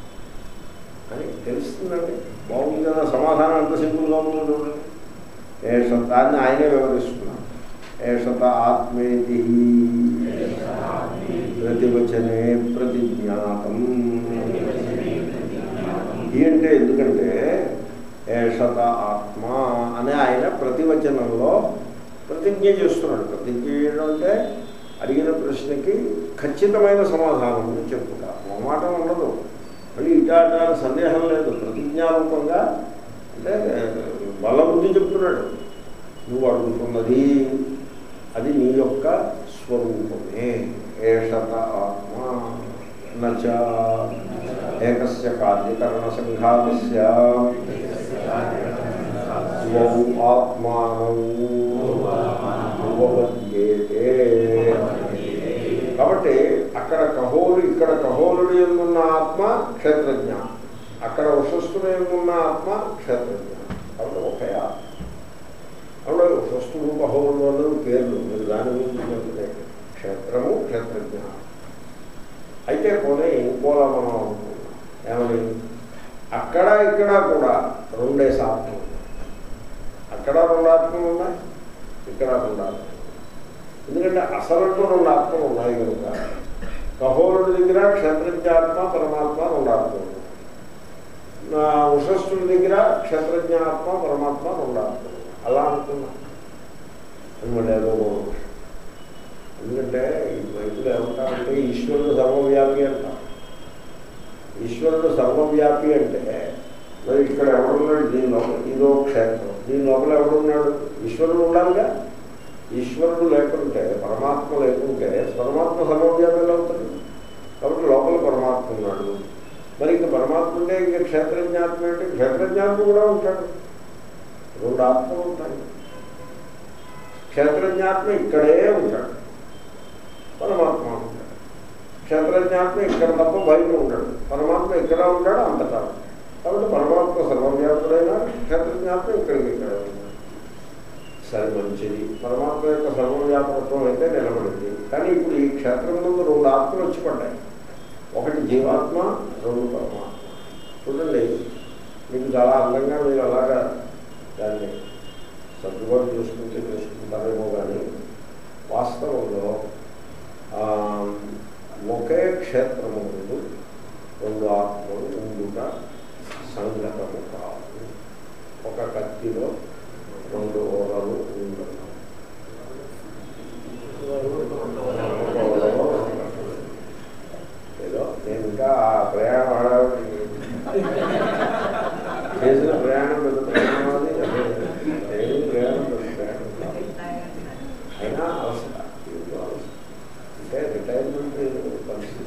అని తెలుస్తుందండి బాగుంది కదా సమాధానం ఎంత సింపుల్గా ఉందో చూడండి ఏషతాన్ని ఆయనే వివరిస్తున్నాను ఏషత ఆత్మేతి ప్రతివచనే ప్రతిజ్ఞాతం ఈ అంటే ఎందుకంటే ఏషత ఆత్మ అనే ఆయన ప్రతివచనంలో ప్రతిజ్ఞ చేస్తున్నాడు ప్రతిజ్ఞ చేయడం అంటే అడిగిన ప్రశ్నకి ఖచ్చితమైన సమాధానం చెప్పుట మాట ఉండదు మళ్ళీ ఇటా అటా అని సందేహం లేదు ప్రతిజ్ఞారూపంగా అంటే బలబుద్ధి చెప్తున్నాడు నువ్వు అడుగుతున్నది అది నీ యొక్క స్వరూపమే ఏషత ఆత్మ నచ ఏకస్య కార్యకరణ సంఘాతస్య ద్వౌ ఆత్మానౌ ఉపపద్యేతే కాబట్టి అక్కడ కహోలు ఇక్కడ కహోలుడు ఎందున్న ఆత్మ క్షేత్రజ్ఞ అక్కడ ఉషస్సుడు ఎందున్న ఆత్మ క్షేత్రజ్ఞ కాబట్టి ఒకే ఆత్మ అప్పుడు ఉషస్సుడు కహోలుడు అన్నది పేర్లు మీరు దాని గురించి చెప్తే క్షేత్రము క్షేత్రజ్ఞ అయితే పోనీ ఇంకోలా మనం అనుకుంటున్నాం ఏమని అక్కడ ఇక్కడ కూడా రెండే ఆత్మలు అక్కడ రెండు ఆత్మలు ఉన్నాయి ఇక్కడ రెండు ఆత్మలు ఎందుకంటే అసలంటూ రెండు ఆత్మలు ఉన్నాయి కనుక కహోరుడి దగ్గర క్షేత్రజ్ఞాత్మ పరమాత్మ రెండు ఆత్మలు ఉన్నాయి. నా ఉషస్సుడి దగ్గర క్షేత్రజ్ఞాత్మ పరమాత్మ రెండు ఆత్మలు ఉన్నాయి. అలా అనుకున్నా అని మళ్ళీ ఏదో ఒక విషయం. ఎందుకంటే ఈ వైపు ఇప్పుడు ఏమంటారంటే ఈశ్వరుడు సర్వవ్యాపి అంటారు ఈశ్వరుడు సర్వవ్యాపి అంటే మరి ఇక్కడ ఎవడున్నాడు దీని లోపల ఇదో క్షేత్రం దీని లోపల ఎవడున్నాడు ఈశ్వరుడు ఉండాలిగా ఈశ్వరుడు లేకుంటే పరమాత్మ లేకుంటే పరమాత్మ సర్వవ్యాపి ఎలా అవుతుంది కాబట్టి లోపల పరమాత్మ ఉన్నాడు మరి ఇంక పరమాత్మ ఉంటే ఇంక క్షేత్రజ్ఞాత్మ ఏంటి క్షేత్రజ్ఞాత్మ కూడా ఉంటాడు రెండు ఆత్మలు ఉంటాయి క్షేత్రజ్ఞాత్మ ఇక్కడే ఉంటాడు పరమాత్మ ఉంటాడు క్షేత్రజ్ఞాత్మ ఇక్కడ తప్ప బయట ఉంటాడు పరమాత్మ ఇక్కడ ఉంటాడు అంతటా కాబట్టి పరమాత్మ సర్వవ్యాపుడైన క్షేత్రజ్ఞాత్మ ఇక్కడికి ఇక్కడ ఉన్నాడు సరే మంచిది పరమాత్మ యొక్క సర్వవ్యాపకత్వం అయితే నిలబడింది కానీ ఇప్పుడు ఈ క్షేత్రం ముందు రెండు ఆత్మలు వచ్చి పడ్డాయి ఒకటి జీవాత్మ రెండు పరమాత్మ చూడండి మీకు చాలా అందంగా మీరు అలాగా దాన్ని సర్దుబాటు చేసుకుంటే చేసుకుంటారేమో కానీ వాస్తవంలో ఆ, ఒకే క్షేత్రము ముందు రెండు ఆత్మలు ఉండుట సంగతము కాదు ఒక కత్తిలో రెండు ఓరలు ఉండదు ఒక ఓరలో ఏదో నేను ఇంకా ఆ ప్రయాణం ఆడాలి చేసిన ప్రయాణం పెద్ద ప్రయాణం అది ఏం ప్రయాణం పెద్ద ప్రయాణం కాదు. అయినా అవసరం ఏదో అవసరం అంటే రిటైర్మెంట్ పరిస్థితి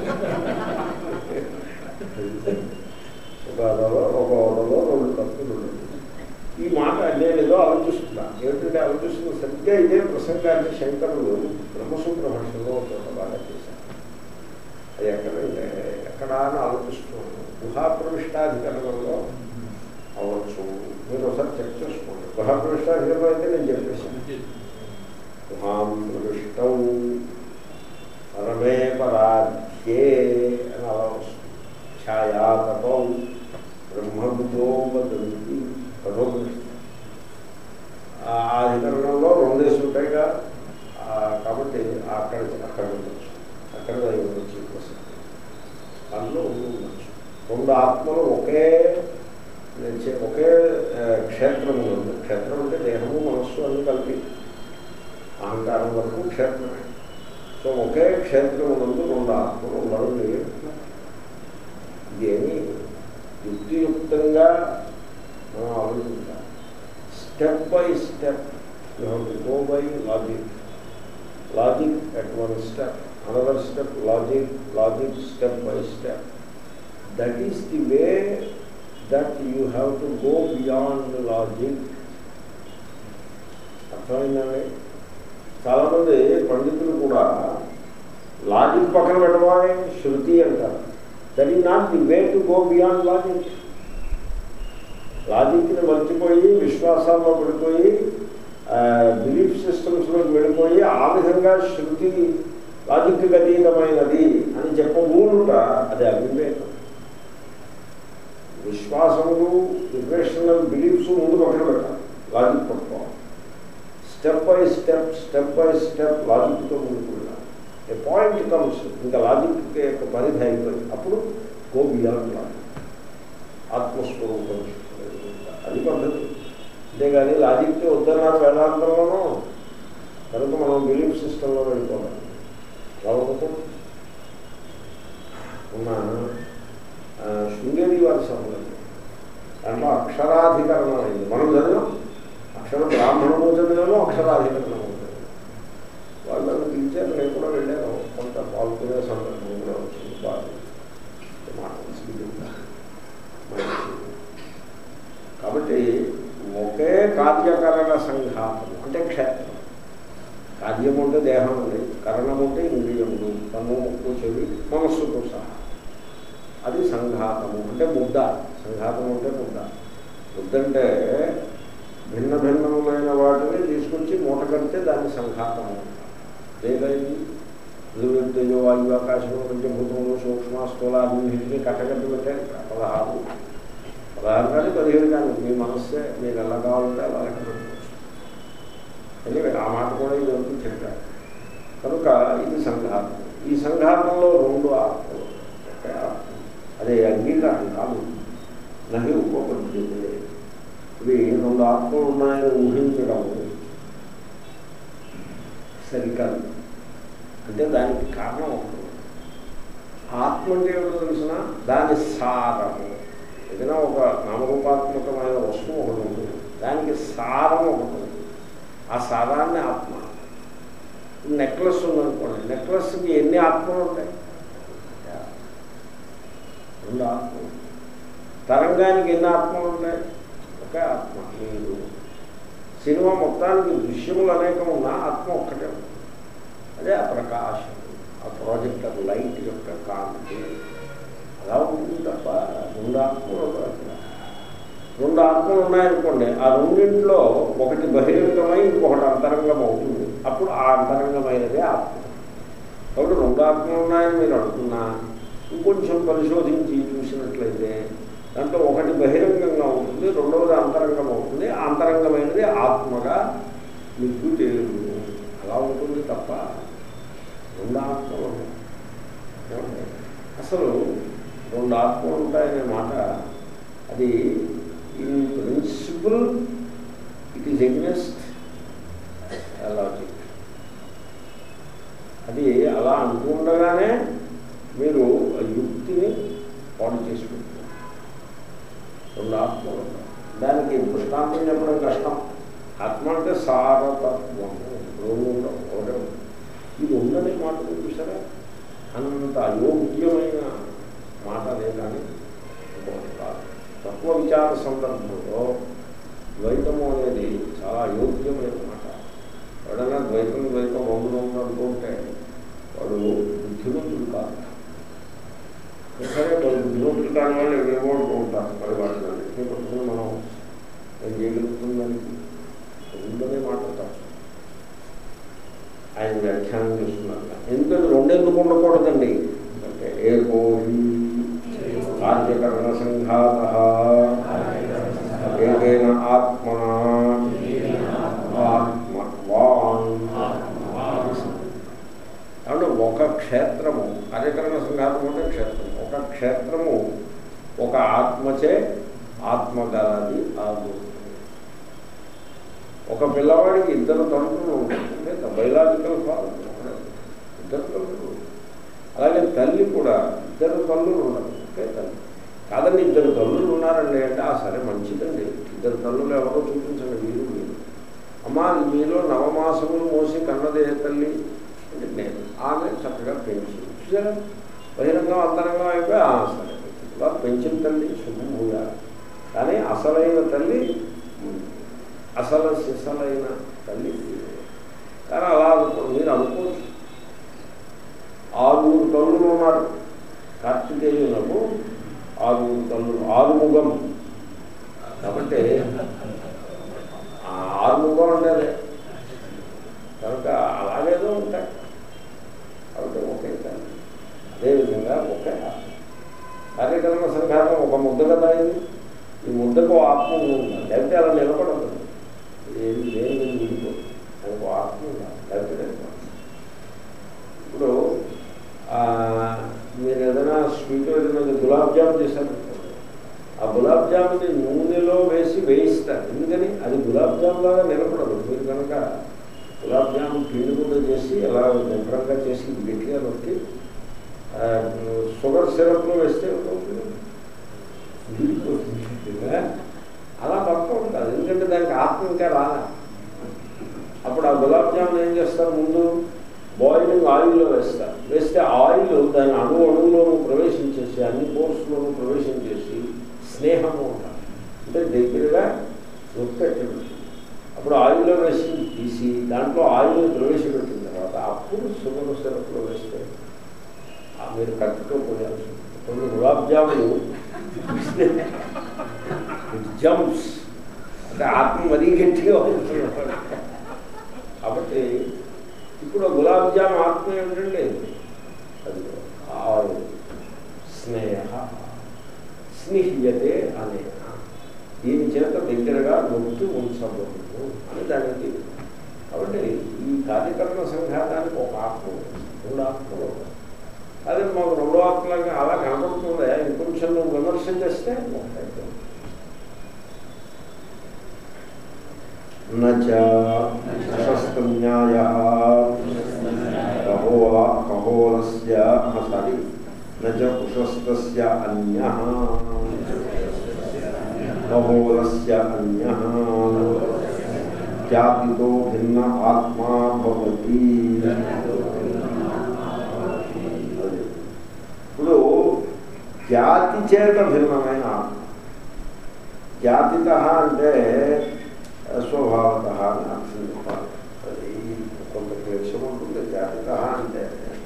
వచ్చింది. ఒక ఓడలో ఒక ఓడలో రెండు కప్పులు ఉండదు ఈ మాట నేను ఏదో ఆలోచిస్తున్నా ఏమిటంటే ఆలోచిస్తున్న సరిగ్గా ఇదే ప్రసంగాన్ని శంకరులు బ్రహ్మసూత్ర భాషలో ఒక చోట బాగా చేశారు అది ఎక్కడంటే ఎక్కడ అని ఆలోచిస్తున్నాను గుహాప్రవిష్టాధికరణంలో అవ్వచ్చు మీరు ఒకసారి చెక్ చేసుకోండి గుహాప్రవిష్టాధికరణం అయితే నేను చెప్పేసాను గుహాం ప్రవిష్టం పరమే పరాధ్యే అని అలా వస్తుంది ఛాయాతపం బ్రహ్మబుద్ధో వదంతి కఠోపనిషత్తు ఆ అధికరణంలో రెండేసి ఉంటాయిగా ఆ, కాబట్టి అక్కడ అక్కడ ఉండొచ్చు అక్కడ అయి ఉండొచ్చు ప్రసక్తి అందులో ఉండి ఉండొచ్చు రెండు ఆత్మలు ఒకే చే- ఒకే ఆ, క్షేత్రము ఉంది క్షేత్రం అంటే దేహము మనస్సు అన్ని కలిపి అహంకారం వరకు క్షేత్రమే సో ఒకే క్షేత్రం నందు రెండు ఆత్మలు ఉండడం లేదు ఇదేమి యుక్తియుక్తంగా మనం ఆలోచించాలి step by step you have to go by logic logic at one step another step logic logic step by step that is the way that you have to go beyond logic అర్థమైందండి చాలామంది పండితులు కూడా లాజిక్ పక్కన పెట్టవాలి శృతి అంటారు that is not the way to go beyond logic లాజిక్ని మర్చిపోయి విశ్వాసాల్లో పడిపోయి బిలీఫ్ సిస్టమ్స్లోకి వెళ్ళిపోయి ఆ విధంగా శృతి లాజిక్ అతీతమైనది అని చెప్పబూలుట అది అవివేకం విశ్వాసములు ఇర్రేషనల్ బిలీఫ్స్ ముందు పక్కన పెట్టాలి లాజిక్ పట్టుకోవాలి step by step step by step లాజిక్తో ముందుకు వెళ్ళాలి ఏ పాయింట్ కమ్స్ ఇంకా లాజిక్ యొక్క పరిధి అయిపోయి అప్పుడు గో బియాండ్ లాజిక్ ఆత్మస్వరూపం అది పద్ధతి అంతేగాని లాజిక్కి వద్దన్నారు వేదాంతంలోనూ కనుక మనం బిలీఫ్ సిస్టంలో వెళ్ళిపోవాలి రావడం ఉన్న ఆ, శృంగేరి వారి సభలో దాంట్లో అక్షరాధికరణం అయింది మనం చదివాం అక్షర బ్రాహ్మణము చదివాము అక్షరాధికరణం చదివాము వాళ్ళని పిలిచారు నేను కూడా వెళ్ళాను కొంత పాల్గొనే సందర్భం కూడా వచ్చింది బాగా మాట మంచిది. కాబట్టి ఒకే కార్యకరణ సంఘాతం అంటే క్షేత్రం కార్యం అంటే దేహం ఉంది కరణం అంటే ఇంద్రియములు కన్ను ముక్కు చెవి మనస్సుతో సహా అది సంఘాతము అంటే ముద్ద సంఘాతం అంటే ముద్ద ముద్ద అంటే భిన్న భిన్నములైన వాటిని తీసుకొచ్చి మూట కడితే దాన్ని సంఘాతము లేదైంది నివృత్తిలో వాయు ఆకాశంలో పంచభూతంలో సూక్ష్మ స్థూలాన్ని కట్టగట్టు పెట్టారు ఇక్కడ పదహారు పదహారు కానీ పదిహేడు కానీ మీ మనస్సే మీరు ఎలా కావాలంటే అలా లెక్క పెట్టుకోవచ్చు ఎనివే ఆ మాట కూడా ఇది వరకు చెప్పారు కనుక ఇది సంఘాతం ఈ సంఘాతంలో రెండు ఆత్మలు ఒకే ఆత్మ అదే అంగీకారం కాదు నహి ఉపపద్యతే ఇవి రెండు ఆత్మలు ఉన్నాయని ఊహించడం సరికాదు అంటే దానికి కారణం ఒకటి ఆత్మ అంటే ఏమిటో తెలిసిన దాని సారము ఏదైనా ఒక నామరూపాత్మకమైన వస్తువు ఒకటి ఉంటుంది దానికి సారం ఒకటి ఉంది ఆ సారాన్ని ఆత్మ నెక్లెస్ ఉందనుకోండి నెక్లెస్కి ఎన్ని ఆత్మలు ఉంటాయి రెండు ఆత్మలు తరంగానికి ఎన్ని ఆత్మలు ఉంటాయి ఒకే ఆత్మ మీరు సినిమా మొత్తానికి దృశ్యములు అనేకం ఉన్నా ఆత్మ ఒక్కటే ఉంది అదే ఆ ప్రకాశం ఆ ప్రాజెక్టర్ లైట్ యొక్క కాంతి అలా ఉంటుంది తప్ప రెండు ఆత్మలు ఉండవు అక్కడ రెండు ఆత్మలు ఉన్నాయనుకోండి ఆ రెండింటిలో ఒకటి బహిరంగమై ఇంకొకటి అంతరంగం అవుతుంది అప్పుడు ఆ అంతరంగమైనదే ఆత్మ కాబట్టి రెండు ఆత్మలు ఉన్నాయని మీరు అనుకున్నా ఇంకొంచెం పరిశోధించి చూసినట్లయితే దాంట్లో ఒకటి బహిరంగంగా ఉంటుంది రెండవది అంతరంగం అవుతుంది ఆ అంతరంగమైనది ఆత్మగా మీకు తెలియదు అలా ఉంటుంది తప్ప రెండు ఆత్మలు ఉన్నాయి ఏమండి? అసలు రెండు ఆత్మలు ఉంటాయనే మాట అది in principle it is against logic అది అలా అనుకుండగానే మీరు ఆ యుక్తిని పాడు చేసుకుంటున్నారు రెండు ఆత్మలు ఉన్నాయి. దానికి దృష్టాంతం చెప్పడం కష్టం ఆత్మ అంటే సారతత్వం రెండు ఉండవు ఒకటే ఉంది. ఇది ఉందని మాట మీరు చూసారా అంత అయోగ్యమైన మాట అదే కానీ ఇంకొకటి కాదు తత్వ విచార సందర్భంలో ద్వైతము అనేది చాలా అయోగ్యమైన మాట ఎవడైనా ద్వైతం ద్వైతం రెండు రెండు అంటూ ఉంటే వాడు బుద్ధిమంతుడు కాదు సరే వాళ్ళు బుద్ధిమంతులు కాని వాళ్ళు ఏమో అంటూ ఉంటారు మరి వాటిని అన్నింటినీ పట్టుకుని మనం ఏం చేయగలుగుతుందని ఉందనే మాట తప్పు ఆయన వ్యాఖ్యానం చేస్తున్నారు ఎందుకంటే రెండెందుకు ఉండకూడదండి అంటే ఏకో కార్యకరణ సంఘాత ఏకైన ఆత్మన ఆత్మవాన్ అంటే ఒక క్షేత్రము కార్యకరణ సంఘాతం అంటే క్షేత్రం ఒక క్షేత్రము ఒక ఆత్మచే ఆత్మగలది ఆగు ఒక పిల్లవాడికి ఇద్దరు తండ్రులు ఉంటే బయలాజికల్ ఫాదర్ ఇద్దరు తండ్రులు అలాగే తల్లి కూడా ఇద్దరు తల్లులు ఉన్నారు ఒకే తల్లి కాదండి ఇద్దరు తల్లులు ఉన్నారండి అంటే ఆ సరే మంచిదండి ఇద్దరు తల్లులు ఎవరో చూపించండి మీరు మీరు అమ్మా మీలో నవమాసములు మోసి కన్నదే తల్లి అంటే నేను ఆమె చక్కగా పెంచి చూసారా బహిరంగం అంతరంగం అయిపోయి ఆ సరే ఇలా పెంచిన తల్లి శుభభూయ కానీ అసలైన తల్లి అసలు సిసలైన తల్లి కానీ అలా అనుకో మీరు అనుకోవచ్చు ఆరుగురు తల్లులు ఉన్నారు కార్తికేయులకు ఆరుగురు తల్లులు ఆరుముఖం కాబట్టి ఆ ఆరుముఖం అంటే అదే కనుక అలాగేదో ఉంటాయి కాబట్టి ఒకే తల్లి అదేవిధంగా ఒకే ఆత్మ కార్యక్రమ సంఘాతం ఒక ముద్ద కదా ఇది ఈ ముద్దకు ఆత్మ ఉండాలి లేకపోతే అలా నిలబడదు ఏది దేని విడిపో దానికి ఆత్మ ఉండాలి లేకపోతే నిలబడదు. ఇప్పుడు ఆ, మీరు ఏదైనా స్వీట్ ఏదైనా గులాబ్ జామ్ చేశారు ఆ గులాబ్ జాముని నూనెలో వేసి వేయిస్తారు ఎందుకని అది గులాబ్ జామ్ లాగా నిలబడదు మీరు కనుక గులాబ్ జామున్ పిండి కూడా చేసి అలా నింపరంగా చేసి గట్టిగా నొక్కి ఆ, షుగర్ సిరప్లో వేస్తే ఏమవుతుంది? విడిపోతుంది కదా? అలా పట్టుకోండి కాదు ఎందుకంటే దానికి ఆత్మ ఇంకా రాలే అప్పుడు ఆ గులాబ్ జామున్ ఏం చేస్తారు ముందు బాయిలింగ్ ఆయిల్లో వేస్తారు వేస్తే ఆయిల్ దాని అణు అణువులోనూ ప్రవేశించేసి అన్ని కోర్సులోనూ ప్రవేశించేసి స్నేహము ఉంటారు అంటే దగ్గరగా నొక్కెట్టడం అప్పుడు ఆయిల్లో వేసి తీసి దాంట్లో ఆయిల్ ప్రవేశపెట్టిన తర్వాత అప్పుడు సుగరు సిరప్లో వేస్తే ఆ మీరు కట్టుకోపోయాల్సి ఉంటుంది. కొన్ని గులాబ్ జాములు జంప్స్ అంటే ఆత్మ మరీ గట్టిగా ఉంటుంది కాబట్టి ఇప్పుడు ఆ గులాబ్ జామ్ ఆత్మ ఏమిటండి అది ఆరు స్నేహ స్నిహ్యతే అనే దీని చేత దగ్గరగా నొక్కి ఉంచబడును అని దానికి కాబట్టి ఈ కార్యకరణ సంఘాతానికి ఒక ఆత్మ ఉంది. రెండు ఆత్మలు ఉన్నాయి. అదే మాకు రెండో ఆత్మలాగా అలా కనపడుతుందా ఇంకొంచెం నువ్వు విమర్శ చేస్తే ఒకటైతే నచ ప్రశస్త న్యాయ కహోల కహోలస్య సారీ నచ కుశస్తస్య అన్య కహోలస్య అన్య జాతితో భిన్న ఆత్మా భవతి అది. ఇప్పుడు జాతి చేత భిన్నమైన ఆత్మ జాతిత అంటే స్వభావత అని అర్థం చెప్పాలి అది కొంత క్లేశం ఉంటుంది జాతిత అంటే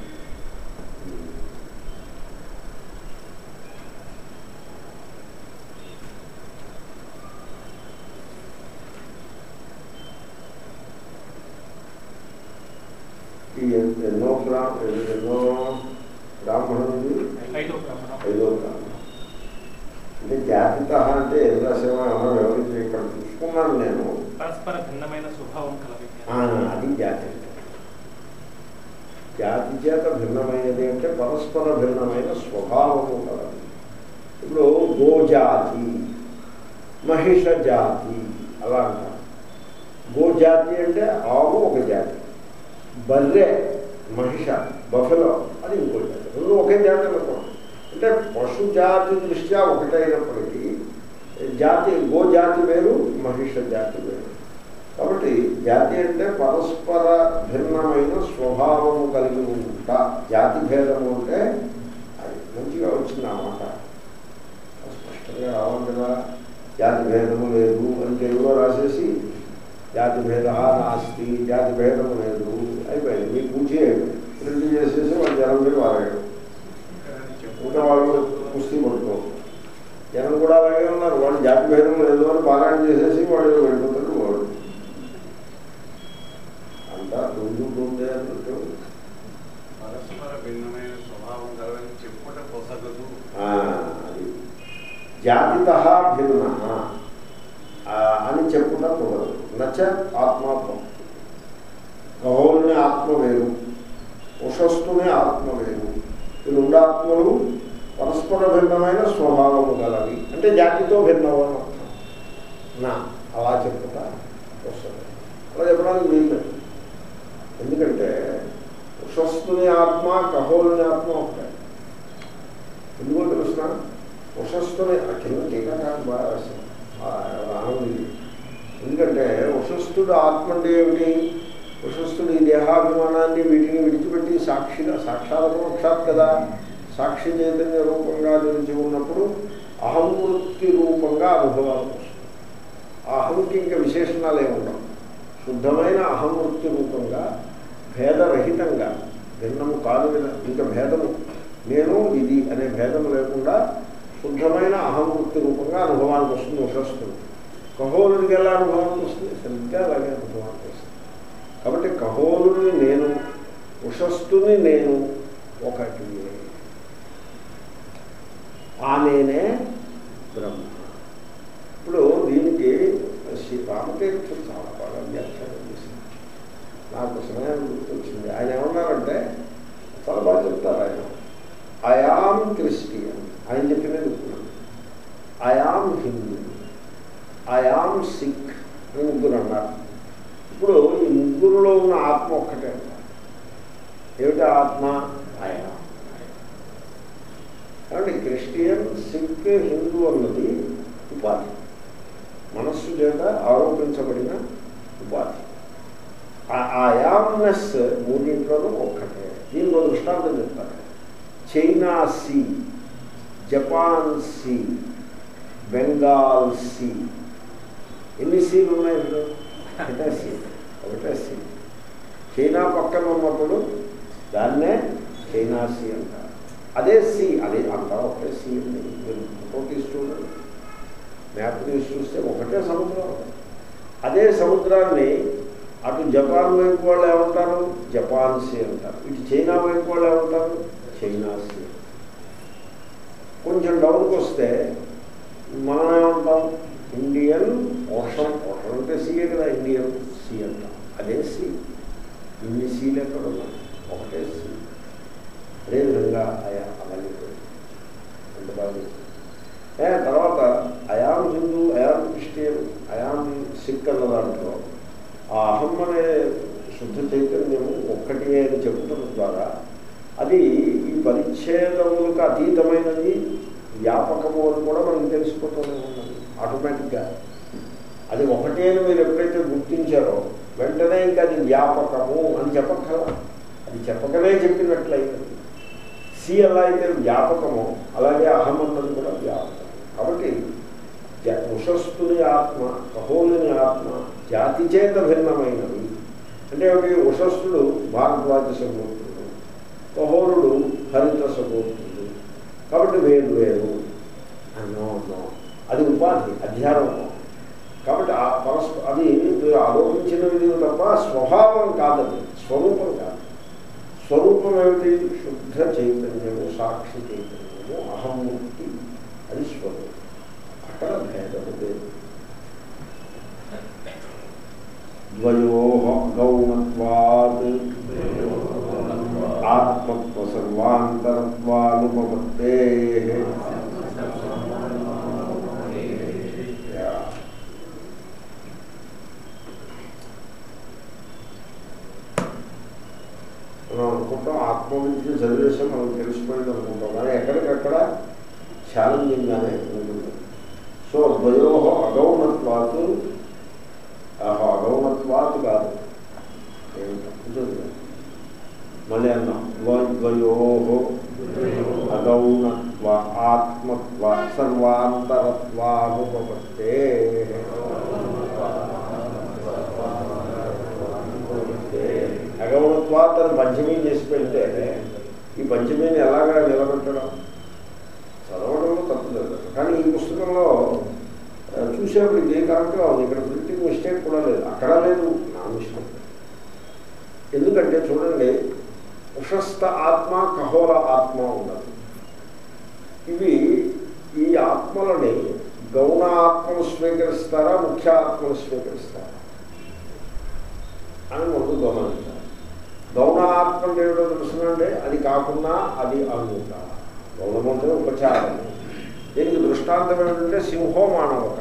ఈ ఎన్నో గ్రా ఎన్నో బ్రాహ్మణులు ఐదో బ్రహ్మ ఐదో బ్రాహ్మణం అంటే జాతిత అంటే ఏం రాసేమో ఏమో వివరించి ఇక్కడ చూసుకున్నాను నేను పరస్పర భిన్నమైన స్వభావం కలవి ఆ, అది జాతి అంటే. జాతి చేత భిన్నమైనది అంటే పరస్పర భిన్నమైన స్వభావము కలది ఇప్పుడు గోజాతి మహిష జాతి అలా అంటారు గోజాతి అంటే ఆవు ఒక జాతి బర్రె మహిష బఫెలో అది ఇంకో జాతి రెండు ఒకే జాతి అనుకోండి అంటే పశు జాతి దృష్ట్యా ఒకటైనప్పటికీ జాతి గోజాతి వేరు మహిష జాతి వేరు కాబట్టి జాతి అంటే పరస్పర భిన్నమైన స్వభావము కలిగి ఉంటా జాతి భేదము అంటే అది మంచిగా వచ్చింది ఆ మాట స్పష్టంగా రావాలి కదా జాతి భేదము లేదు అని తెలుగులో రాసేసి జాతి భేద నాస్తి జాతి భేదము లేదు అయిపోయింది మీ పూచి అయిపోయింది ప్రింట్ చేసేసి వాళ్ళు జనం మీద వారాడు ఇంకా వాళ్ళు కుస్తీ పడుతూ జనం కూడా అలాగే ఉన్నారు వాళ్ళు జాతి భేదం లేదు అని పారాయణ చేసేసి వాళ్ళు వెళ్ళిపోతారు వాడు అంతా దుందుకుందే అన్నట్టు పరస్పర భిన్నమైన స్వభావం కలవని చెప్పుకుంట పొసగదు ఆ, అది జాతిత భిన్న ఆ, అని చెప్పుకుంటా కుదరదు నచ్చ ఆత్మాత్మ కహోల్ని ఆత్మ వేరు ఉషస్తునే ఆత్మ వేరు ఈ రెండు ఆత్మలు పరస్పర భిన్నమైన స్వభావము గలవి అంటే జాతితో భిన్నము అని అర్థం నా అలా చెప్పుకుంటా వస్తుంది అలా చెప్పడానికి వీలు ఎందుకంటే ఉషస్తుని ఆత్మ కహోలుని ఆత్మ ఒకటే ఎందుకో తెలుసిన ఉషస్తుని ఆ కింద టీకాకారం బాగా రాశారు ఆ ఆనంది ఎందుకంటే ఉషస్తుడు ఆత్మ అంటే ఏమిటి ఉషస్తుడు ఈ దేహాభిమానాన్ని వీటిని విడిచిపెట్టి సాక్షిగా సాక్షాత్మక్షాత్ కదా సాక్షి చైతన్య రూపంగా నిలిచి ఉన్నప్పుడు అహంవృత్తి రూపంగా అనుభవాలు వస్తుంది ఆ అహంకి ఇంకా విశేషణాలు ఏమి ఉండవు శుద్ధమైన అహంవృత్తి రూపంగా భేదరహితంగా భిన్నము కాదు కదా ఇంకా భేదము నేను ఇది అనే భేదము లేకుండా శుద్ధమైన అహంవృత్తి రూపంగా అనుభవానికి వస్తుంది ఉషస్తుంది కహోలుడికి ఎలా అనుభవానికి వస్తుంది సరిగ్గా అలాగే అనుభవానికి వస్తుంది కాబట్టి కహోలుని నేను ఉషస్తుని నేను ఒకటి ఆ నేనే బ్రహ్మ ఇప్పుడు దీనికి శ్రీ రామతీర్థుడు చాలా బాగా వ్యాఖ్యానం చేసింది నాకు సమయం గుర్తొచ్చింది ఆయన ఏమన్నారంటే చాలా బాగా చెప్తారు ఆయన అయామ్ క్రిస్టియన్ ఆయన చెప్పినది చెప్తున్నాను అయామ్ హిందూ అయామ్ సిక్ అని ముగ్గురు అన్నారు ఇప్పుడు ఈ ముగ్గురులో ఉన్న ఆత్మ ఒక్కటే అన్నారు ఏమిటి ఆత్మ అయామ్ కాబట్టి క్రిస్టియన్ సిక్ హిందూ అన్నది ఉపాధి మనస్సు చేత ఆరోపించబడిన ఉపాధి ఆ ఆయామ్నెస్ మూడింట్లోనూ ఒక్కటే దీనిలో దృష్టాంతం చెప్తారు China sea Japan sea Bengal sea ఎన్ని సీలు ఉన్నాయి ఇందులో ఒకటే సీ ఒకటే సీ చైనా పక్కన ఉన్నప్పుడు దాన్నే చైనా సీ అంటారు అదే సీ అదే అంతా ఒకే సీ ఉంది మీరు ఫోటో తీసి చూడండి మ్యాప్ తీసి చూస్తే ఒకటే సముద్రం అదే సముద్రాన్ని అటు జపాన్ వైపు వాళ్ళు ఏమంటారు జపాన్ సీ అంటారు ఇటు చైనా వైపు వాళ్ళు ఏమంటారు చైనా సీ కొంచెం డౌన్కి వస్తే మనం ఏమంటాం ఇండియన్ ఓషన్ ఓషన్ అంటే సీయే కదా ఇండియన్ సీ అంటాం అదే సీ ఇన్ని సీలు ఎక్కడ ఉన్నాయి ఒకటే సీ అదేవిధంగా ఆయా అలాగే అంత బాగా ఏ తర్వాత I'm Hindu I'm Christian I'm Sikh అన్న దాంట్లో ఆ అహం అనే శుద్ధ చైతన్యము ఒక్కటి అని చెప్పుటం ద్వారా పరిచ్ఛేదములకు అతీతమైనది వ్యాపకము అని కూడా మనకు తెలిసిపోతూనే ఉన్నది ఆటోమేటిక్గా అది ఒకటే అని మీరు ఎప్పుడైతే గుర్తించారో వెంటనే ఇంకా అది వ్యాపకము అని చెప్పక్కల అది చెప్పకనే చెప్పినట్లయితే సి ఎలా అయితే వ్యాపకమో అలాగే అహం అన్నది కూడా వ్యాపకం కాబట్టి జ- ఉషస్తుని ఆత్మ కహోలుని ఆత్మ జాతి చేత భిన్నమైనవి అంటే ఏమిటి ఉషస్సుడు భారద్వాజ సమూర్తుడు కహోలుడు హరిత సమూర్తుడు కాబట్టి వేరు వేరు అన్నో అన్నో అది ఉపాధి అధ్యారోపం కాబట్టి ఆ పరస్ప అది మీరు ఆరోపించినది తప్ప స్వభావం కాదది స్వరూపం కాదు స్వరూపం ఏమిటి శుద్ధ చైతన్యము సాక్షి చైతన్యము అహంముక్తి అది స్వరూపం అక్కడ భేదము లేదు ద్వయో గౌణత్వాద్ ఆత్మత్వ సర్వాంతరత్వానుపత్తే మనం అనుకుంటాం ఆత్మ గురించి చదివేసాం మనకు తెలిసిపోయింది అనుకుంటాం కానీ ఎక్కడికక్కడ ఛాలెంజింగ్గానే ఉంటుంది సో ద్వయో అగౌణత్వాత్ ఆహో అగౌణత్వాత్ కాదు ఏమిటో ఉంటుంది. మళ్ళీ అన్నాం ద్వయో అగౌణత్వ ఆత్మత్వ సర్వాంతరత్వానుపత్తే అగౌణత్వాత్ అని పంచమీ చేసి పెడితే ఈ పంచమీని ఎలాగా నిలబెట్టడం చదవడంలో తప్పు లేదు కానీ ఈ పుస్తకంలో ఆ, చూసేప్పటికి కరెక్ట్గా ఉంది ఇక్కడ ప్రింటింగ్ మిస్టేక్ కూడా లేదు అక్కడ లేదు నా మిస్టేక్ ఎందుకంటే చూడండి ఉషస్థ ఆత్మ కహోల ఆత్మ ఉన్నది ఇవి ఈ ఆత్మలని గౌణ ఆత్మను స్వీకరిస్తారా ముఖ్య ఆత్మను స్వీకరిస్తారా అని ముందు గమనించాలి గౌణ ఆత్మ అంటే ఏమిటో తెలుసునండి అది కాకుండా అది అనుకుంటా గౌణమంటే ఉపచారం దీనికి దృష్టాంతం ఏమిటంటే సింహో మానవక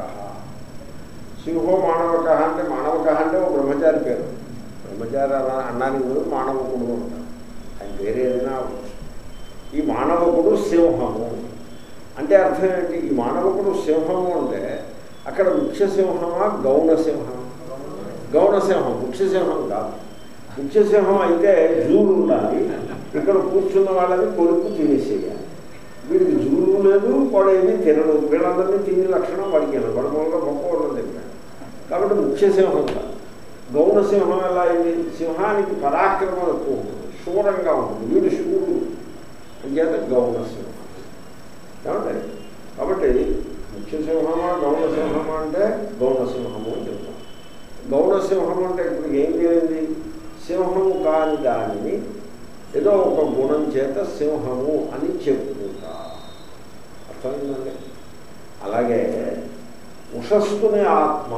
సింహో మానవక అంటే మానవక అంటే ఒక బ్రహ్మచారి పేరు బ్రహ్మచారి అన- అన్నానికి కూడా మానవకుడు ఉంటారు ఆయన పేరు ఏదైనా అవ్వచ్చు. ఈ మానవకుడు సింహము అంటే అర్థం ఏంటి ఈ మానవకుడు సింహము అంటే అక్కడ ముఖ్య సింహమా గౌణ సింహమా గౌణ సింహం ముఖ్య సింహం కాదు ముఖ్య సింహం అయితే జూలు ఉండాలి ఇక్కడ కూర్చున్న వాళ్ళని కొడుకు తినేసేయాలి వీడికి జూలు లేదు పొడేమి తినడు వీళ్ళందరినీ తినే లక్షణం వాడికి వాడు మూలంగా గొప్ప వాళ్ళని తింటాడు కాబట్టి ముఖ్య సింహం కాదు గౌణ సింహం ఎలా అయింది సింహానికి పరాక్రమం ఎక్కువ ఉంటుంది శూరంగా ఉంటుంది వీడు శూరుడు అంచేత గౌణ సింహం ఏమంటే కాబట్టి ముఖ్య సింహమా గౌణ సింహమా అంటే గౌణ సింహము అని చెప్తాం గౌణ సింహం అంటే ఇప్పుడు ఏం చేయండి సింహము కాని దానిని ఏదో ఒక గుణం చేత సింహము అని చెప్పుకుంటా అర్థమైందండి అలాగే ఉషస్సుని ఆత్మ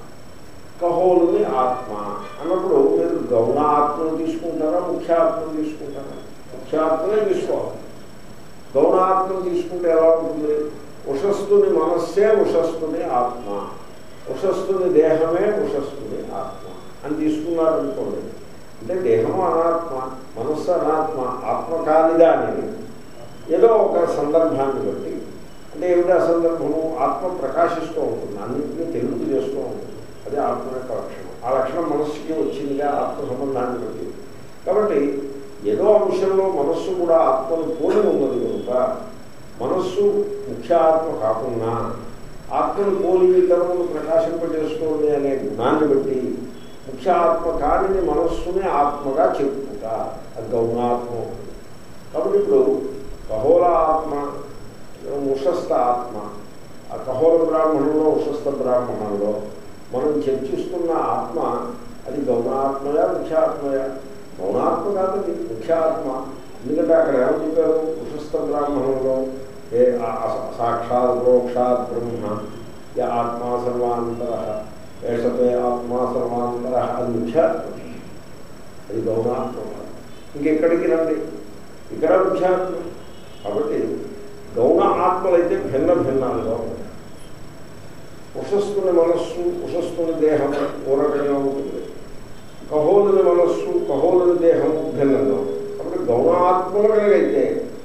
కహోలుని ఆత్మ అన్నప్పుడు మీరు గౌణ ఆత్మను తీసుకుంటారా ముఖ్య ఆత్మను తీసుకుంటారా ముఖ్య ఆత్మనే తీసుకోవాలి గౌణ ఆత్మను తీసుకుంటే ఎలా ఉంటుంది ఉషస్సుని మనస్సే ఉషస్సుని ఆత్మ ఉషస్సుని దేహమే ఉషస్సుని ఆత్మ అని తీసుకున్నారనుకోండి అంటే దేహము అనాత్మ మనస్సు అనాత్మ ఆత్మ కానిదాని ఏదో ఒక సందర్భాన్ని బట్టి అంటే ఏమిటి ఆ సందర్భము ఆత్మ ప్రకాశిస్తూ ఉంటుంది అన్నింటినీ తెలుగు చేస్తూ ఉంటుంది అదే ఆత్మ యొక్క లక్షణం ఆ లక్షణం మనస్సుకి వచ్చిందిగా ఆత్మ సంబంధాన్ని బట్టి కాబట్టి ఏదో అంశంలో మనస్సు కూడా ఆత్మను పోలి ఉన్నది కనుక మనస్సు ముఖ్య ఆత్మ కాకుండా ఆత్మను పోలి ఇతరులను ప్రకాశింపజేస్తోంది అనే గుణాన్ని బట్టి ముఖ్య ఆత్మ కానిది మనస్సుని ఆత్మగా చెప్పుకుంటా అది గౌణాత్మ అవుతుంది. కాబట్టి ఇప్పుడు కహోల ఆత్మ ఉషస్థ ఆత్మ ఆ కహోల బ్రాహ్మణంలో ఉషస్థ బ్రాహ్మణంలో మనం చర్చిస్తున్న ఆత్మ అది గౌణాత్మయా ముఖ్యాత్మయా గౌణాత్మ కాదు అది ముఖ్యాత్మ ఎందుకంటే అక్కడ ఏమని చెప్పారు ఉషస్థ బ్రాహ్మణంలో ఏ ఆ- ఆ సాక్షాత్ ప్రోక్షాత్ బ్రహ్మ యా ఆత్మా సర్వాంతర ఏషతే ఆత్మా సర్వాంతర అది ముఖ్యాత్మ అది గౌణాత్మ కాదు. ఇంకెక్కడికి రండి ఇక్కడ ముఖ్యాత్మ కాబట్టి గౌణ ఆత్మలైతే భిన్న భిన్నాలుగా ఉంటాయి ఉషస్సుని మనస్సు ఉషస్సుని దేహము ఓ రకంగా ఉంటుంది కహోలుని మనస్సు కహోలుని దేహము భిన్నంగా ఉంటుంది కాబట్టి గౌణ ఆత్మలు కనుకైతే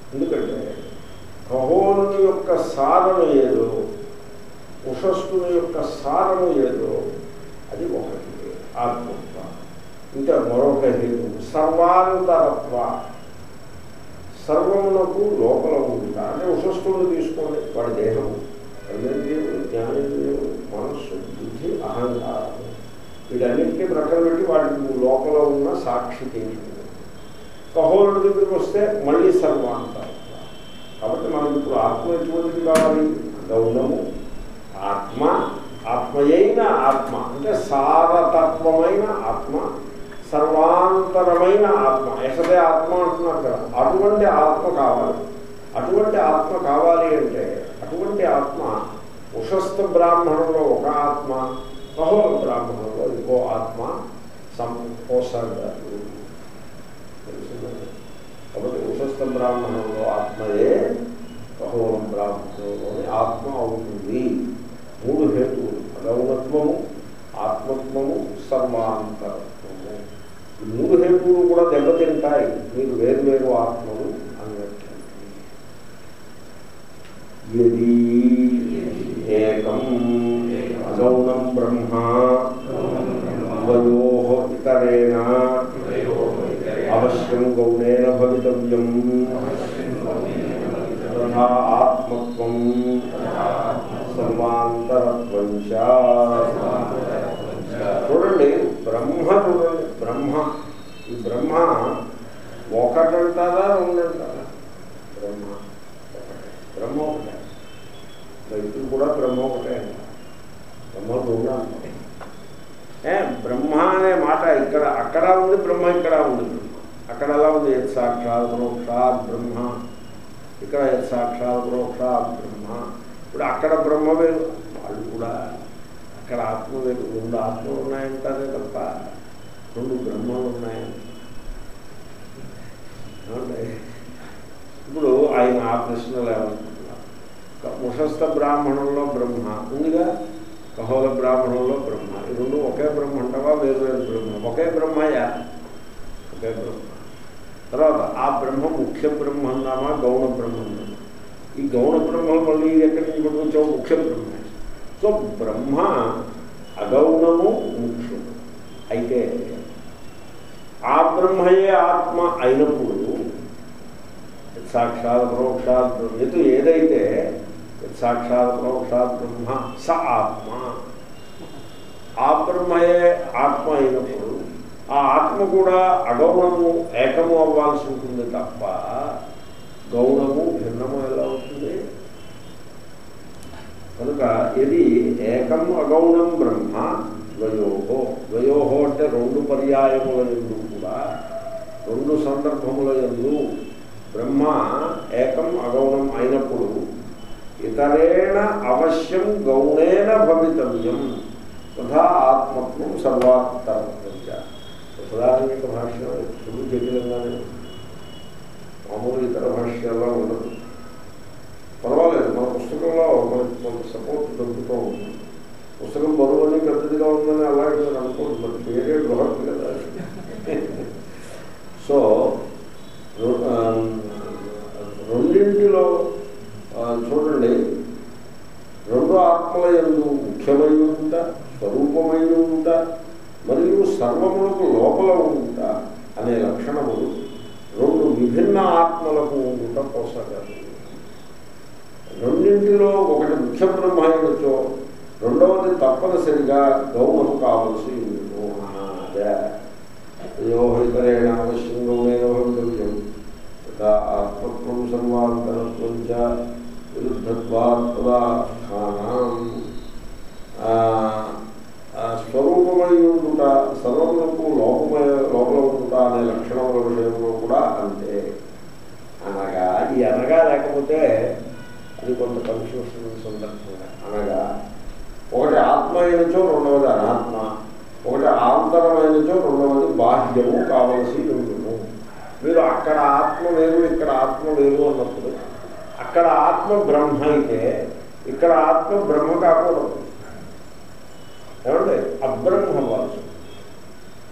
ఎందుకంటే ఖగోళుని యొక్క సారము ఏదో ఉషస్సుని యొక్క సారము ఏదో అది ఒకటి ఆత్మత్వ ఇంకా మరొక హేతు సర్వాంతరత్వ సర్వమునకు లోపల ఉందా అంటే ఉషస్సును తీసుకోండి వాడి దేహము కర్మేంద్రియములు జ్ఞానేంద్రియములు మనస్సు బుద్ధి అహంకారం వీటన్నింటినీ ప్రక్కన పెట్టి వాటికి లోపల ఉన్న సాక్షి తీసుకుంది కహోలుడి దగ్గరికి వస్తే మళ్ళీ సర్వాంతరత్వ కాబట్టి మనకి ఇప్పుడు ఆత్మ ఎటువంటిది కావాలి గౌణము ఆత్మ ఆత్మయైన ఆత్మ అంటే సారతత్వమైన ఆత్మ సర్వాంతరమైన ఆత్మ ఎసదే ఆత్మ అంటున్నారు కదా అటువంటి ఆత్మ కావాలి అటువంటి ఆత్మ కావాలి అంటే అటువంటి ఆత్మ ఉషస్థ బ్రాహ్మణంలో ఒక ఆత్మ కహోల బ్రాహ్మణంలో ఇంకో ఆత్మ సంపోసగలరు తెలిసిందండి కాబట్టి ఉషస్థ బ్రాహ్మణంలో ఆత్మయే కహోలం బ్రాహ్మణంలోని ఆత్మ అవుతుంది మూడు హేతువులు అగౌణత్వము ఆత్మత్వము సర్వాంతరత్వము ఈ మూడు హేతువులు కూడా దెబ్బతింటాయి మీరు వేరు ఆత్మలు అన్నట్టు యది ఏకం అగౌణం బ్రహ్మ వయో ఇతరేణ అవశ్యం గౌణేన భవితవ్యం తథా ఆత్మత్వం సర్వాంతరత్వం చ. చూడండి బ్రహ్మ చూడండి బ్రహ్మ ఈ బ్రహ్మ ఒకటంటారా రెండంటారా బ్రహ్మ ఒకటే బ్రహ్మ ఒకటే రైతులు కూడా బ్రహ్మ ఒకటే అంటారు బ్రహ్మ రెండు అంటారు ఏ బ్రహ్మ అనే మాట ఇక్కడ అక్కడ ఉంది బ్రహ్మ ఇక్కడ ఉంది బ్రహ్మ అక్కడ ఎలా ఉంది యత్ సాక్షాత్ ప్రోక్షాత్ బ్రహ్మ ఇక్కడ యత్ సాక్షాత్ ప్రోక్షాత్ బ్రహ్మ ఇప్పుడు అక్కడ బ్రహ్మ వేరు వాళ్ళు కూడా అక్కడ ఆత్మ వేరు రెండు ఆత్మలు ఉన్నాయంటారే తప్ప రెండు బ్రహ్మలు ఉన్నాయంట ఏమండి? ఇప్పుడు ఆయన ఆ ప్రశ్నలు ఏమనుకుంటున్నారు ముషస్థ బ్రాహ్మణంలో బ్రహ్మ ఉందిగా కహోల బ్రాహ్మణంలో బ్రహ్మ ఈ రెండు ఒకే బ్రహ్మ అంటావా వేరు వేరు బ్రహ్మ ఒకే బ్రహ్మయా ఒకే బ్రహ్మ తర్వాత ఆ బ్రహ్మ ముఖ్య బ్రహ్మ అన్నామా గౌణ బ్రహ్మ అన్నామా ఈ గౌణ బ్రహ్మ మళ్ళీ ఎక్కడి నుంచి పట్టుకొచ్చావు ముఖ్య బ్రహ్మ సో బ్రహ్మ అగౌణము ముఖ్యము అయితే ఆ బ్రహ్మయే ఆత్మ అయినప్పుడు సాక్షాత్ ప్రోక్షాత్ బ్రహ్మ ఎటు ఏదైతే సాక్షాత్ ప్రోక్షాత్ బ్రహ్మ స ఆత్మ ఆ బ్రహ్మయే ఆత్మ అయినప్పుడు ఆ ఆత్మ కూడా అగౌణము ఏకము అవ్వాల్సి ఉంటుంది తప్ప గౌణము భిన్నము ఎలా అవుతుంది కనుక ఇది ఏకం అగౌణం బ్రహ్మ ద్వయోహో ద్వయోహో అంటే రెండు పర్యాయముల ఎందు కూడా రెండు సందర్భముల ఎందు బ్రహ్మ ఏకం అగౌణం అయినప్పుడు ఇతరేణ అవశ్యం గౌణేన భవితవ్యం తథా ఆత్మత్వం సర్వాత్మత్వం ప్రధానిక భాష ఎప్పుడు జటిలంగానే మామూలు ఇతర భాష్యాల్లో ఉండదు పర్వాలేదు మన పుస్తకంలో మనకి కొంత సపోర్ట్ దొరుకుతూ ఉంటుంది పుస్తకం బరువుని పెద్దదిగా ఉందని అలాగే మీరు అనుకోండి మరి వేరే బృహత్ కదా సో రు- ఆ, రెండింటిలో ఆ, చూడండి రెండు ఆత్మల ఎందు ముఖ్యమై ఉంట స్వరూపమై ఉంట మరియు సర్వములకు లోపల ఉంట అనే లక్షణములు రెండు విభిన్న ఆత్మలకు ఉంట పోసగలరు రెండింటిలో ఒకటి ముఖ్య బ్రహ్మ అయినచో రెండవది తప్పనిసరిగా గౌణం కావలసి ఉండును ఆహా, అదే యోహితరేణ అవశ్యం గౌణేన భవితవ్యం తథా ఆత్మత్వం సర్వాంతరత్వం చ విరుద్ధత్వాత్మదాస్థానం స్వరూపమై ఉండుట సర్వములకు లోపమై లోపల ఉండుట అనే లక్షణముల విషయంలో కూడా అంతే అనగా ఈ అనగా లేకపోతే అది కొంత కన్ఫ్యూషన్ సందర్భంగా అనగా ఒకటి ఆత్మ అయినచో రెండవది అనాత్మ ఒకటి ఆంతరమైనచో రెండవది బాహ్యము కావలసి ఉండును మీరు అక్కడ ఆత్మ వేరు ఇక్కడ ఆత్మ వేరు అన్నప్పుడు అక్కడ ఆత్మ బ్రహ్మ అయితే ఇక్కడ ఆత్మ బ్రహ్మ కాకూడదు ఏమంటే అబ్రహ్మ అవ్వాల్సి ఉంటుంది.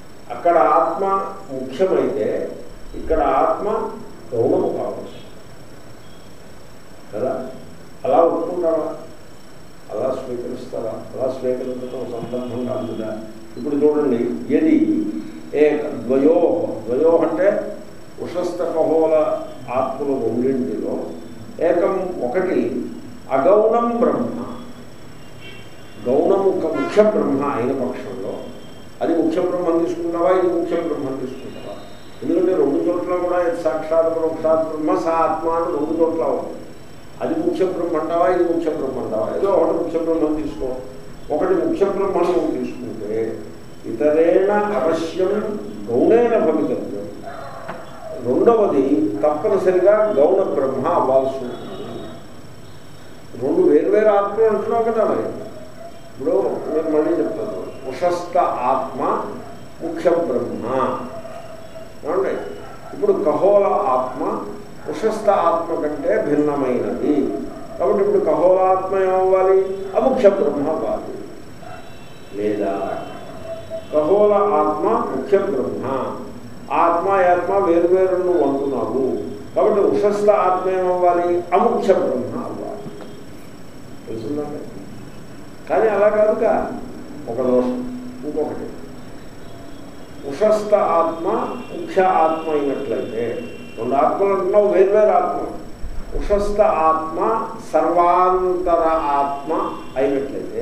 అక్కడ ఆత్మ ముఖ్యమైతే ఇక్కడ ఆత్మ గౌణము కావచ్చు రెండింటిలో ఏకం ఒకటి అగౌణం బ్రహ్మ గౌణం ఒక ముఖ్య బ్రహ్మ అయిన పక్షంలో అది ముఖ్య బ్రహ్మం తీసుకుంటావా ఇది ముఖ్య బ్రహ్మం తీసుకుంటావా ఎందుకంటే రెండు చోట్ల కూడా ఇది సాక్షాత్ బ్రహ్మసాత్ బ్రహ్మ సా ఆత్మ అని రెండు చోట్ల ఉంది అది ముఖ్య బ్రహ్మ అంటావా ఇది ముఖ్య బ్రహ్మ అంటావా ఏదో ఒకటి ముఖ్య బ్రహ్మం తీసుకో ఒకటి ముఖ్య బ్రహ్మను నువ్వు తీసుకుంటే ఇతరేణ అవశ్యం గౌణేన భవితవ్యం రెండవది తప్పనిసరిగా గౌణ బ్రహ్మ అవ్వాల్సి ఉంటుంది రెండు వేరు ఆత్మలు అంటున్నావు కదా మరి ఇప్పుడు నేను మళ్ళీ చెప్తాను ఉషస్థ ఆత్మ ముఖ్య బ్రహ్మ ఏమండి ఇప్పుడు కహోల ఆత్మ ఉషస్థ ఆత్మ కంటే భిన్నమైనది కాబట్టి ఇప్పుడు కహోల ఆత్మ ఏమవ్వాలి అముఖ్య బ్రహ్మ అవ్వాలి లేదా కహోల ఆత్మ ముఖ్య బ్రహ్మ ఆత్మ ఆత్మ వేరు వేరు నువ్వు అంటున్నావు కాబట్టి ఉషస్థ ఆత్మ ఏమవ్వాలి అముఖ్య బ్రహ్మ అవ్వాలి తెలుసుందండి కానీ అలా కాదుగా ఒక దోషం ఇంకొకటి ఉషస్థ ఆత్మ ముఖ్య ఆత్మ అయినట్లయితే రెండు ఆత్మలు అంటున్నావు వేర్వేరు ఆత్మ ఉషస్థ ఆత్మ సర్వాంతర ఆత్మ అయినట్లయితే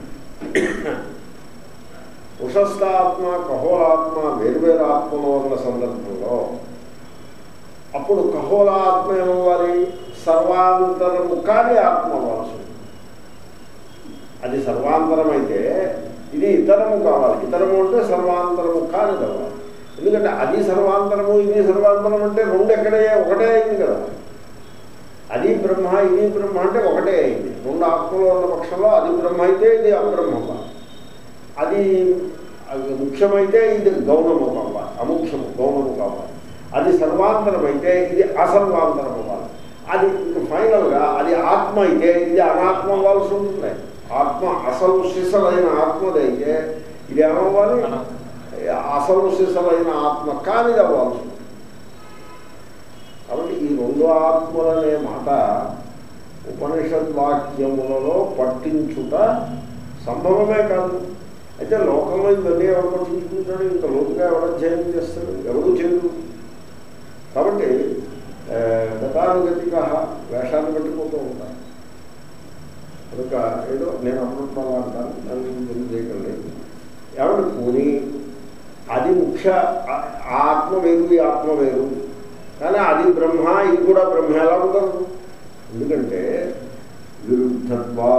ఉషస్థ ఆత్మ కహోలాత్మ వేర్వేరు ఆత్మలో ఉన్న సందర్భంలో అప్పుడు కహోలాత్మ ఏమవ్వాలి సర్వాంతరము కాని ఆత్మ అవ్వాల్సి ఉంటుంది అది సర్వాంతరం అయితే ఇది ఇతరము కావాలి ఇతరము అంటే సర్వాంతరము కానిది అవ్వాలి ఎందుకంటే అది సర్వాంతరము ఇది సర్వాంతరం అంటే రెండు ఎక్కడే ఒకటే అయింది కదా అది బ్రహ్మ ఇది బ్రహ్మ అంటే ఒకటే అయింది రెండు ఆత్మలో ఉన్న పక్షంలో అది బ్రహ్మ అయితే ఇది అబ్రహ్మ అవ్వాలి అది అది ముఖ్యమైతే ఇది గౌణము కావాలి అముఖ్యము గౌణము కావాలి అది సర్వాంతరం అయితే ఇది అసర్వాంతరం అవ్వాలి అది ఫైనల్గా అది ఆత్మ అయితే ఇది అనాత్మ అవ్వాల్సి ఉంటుంది ఆత్మ అసలు శిశలైన ఆత్మదైతే ఇది ఏమవ్వాలి అసలు శిశలైన ఆత్మ కానిది అవ్వాల్సి ఉంటుంది కాబట్టి ఈ రెండు ఆత్మలనే మాట ఉపనిషద్ వాక్యములలో పట్టించుట సంభవమే కాదు అయితే లోకంలో ఇవన్నీ ఎవరు పట్టించుకుంటాడు ఇంత లోతుగా ఎవరు అధ్యయనం చేస్తాడు ఎవరు చేయడు కాబట్టి గతానుగతిగా వేషాన్ని పెట్టుకుంటూ ఉంటారు కనుక ఏదో నేను అమృతం అలా అంటాను దాని గురించి చేయకండి ఎవరు పోని అది ముఖ్య ఆ- ఆ ఆత్మ వేరు ఈ ఆత్మ వేరు కానీ అది బ్రహ్మ ఇది కూడా బ్రహ్మ ఎలా ఉండదు ఎందుకంటే విరుద్ధత్వా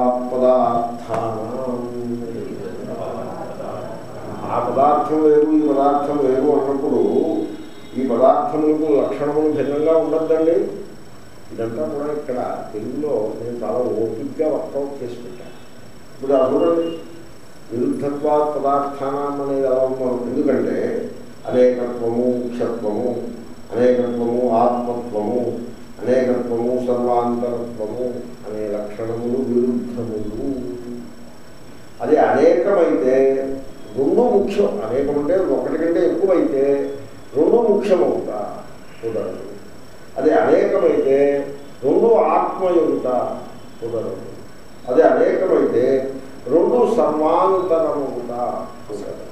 పదార్థానం ఆ పదార్థం వేరు ఈ పదార్థం వేరు అన్నప్పుడు ఈ పదార్థములకు లక్షణములు భిన్నంగా ఉండద్దండి ఇదంతా కూడా ఇక్కడ తెలుగులో నేను చాలా ఓపిక్గా వర్కౌట్ చేసి పెట్టాను ఇప్పుడు చూడండి విరుద్ధత్వా పదార్థానం అనేది ఎలా ఉందో ఎందుకంటే అనేకత్వము ముఖ్యత్వము అనేకత్వము ఆత్మత్వము అనేకత్వము సర్వాంతరత్వము అనే లక్షణములు విరుద్ధములు అది అనేకమైతే రెండు ముఖ్యం అనేకం అంటే ఒకటి కంటే ఎక్కువైతే రెండు ముఖ్యమవుతా కుదరదు అది అనేకమైతే రెండు ఆత్మయుత కుదరదు అది అనేకమైతే రెండు సర్వాంతరముట కుదరదు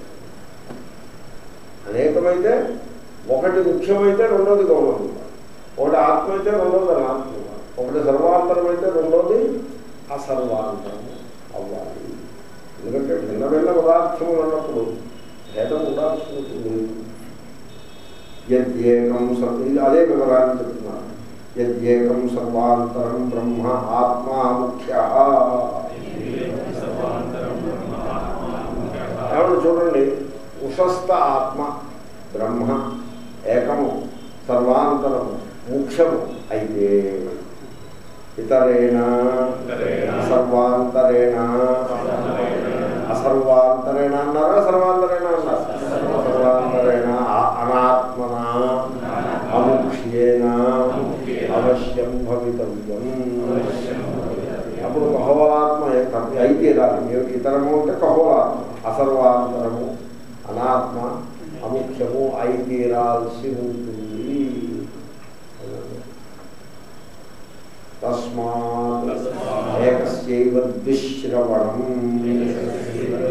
అనేకమైతే ఒకటి ముఖ్యమైతే రెండోది గౌరవం ఒకటి ఆత్మ అయితే రెండోది అనాత్మ ఒకటి సర్వాంతరం అయితే రెండోది అసర్వాంతరము అవ్వాలి ఎందుకంటే భిన్న భిన్న పదార్థములు అన్నప్పుడు భేదం ఉండాల్సి ఉంటుంది యద్యేకం సర్వ ఇది అదే వివరాన్ని చెప్తున్నాను యద్యేకం సర్వాంతరం బ్రహ్మ ఆత్మ ముఖ్య ఏమన్నా చూడండి ఉషస్థ ఆత్మ బ్రహ్మ ఏకము సర్వాంతరము ముఖ్యము అయితే ఇతరేణ సర్వాంతరేణ అసర్వాంతరేణ అన్నారా సర్వాంతరేణ అన్నారా సర్వాంతరేణ ఆ- అనాత్మన అముఖ్యేన అవశ్యం భవితవ్యం అప్పుడు కహోలాత్మ అయితే రాదు ఇతరము అంటే కహోలాత్మ అసర్వాంతరము అనాత్మ అముఖ్యము అయితీరాల్సి ఉంటుంది తస్మాత్ ఏకస్యైవ ద్విశ్రవణం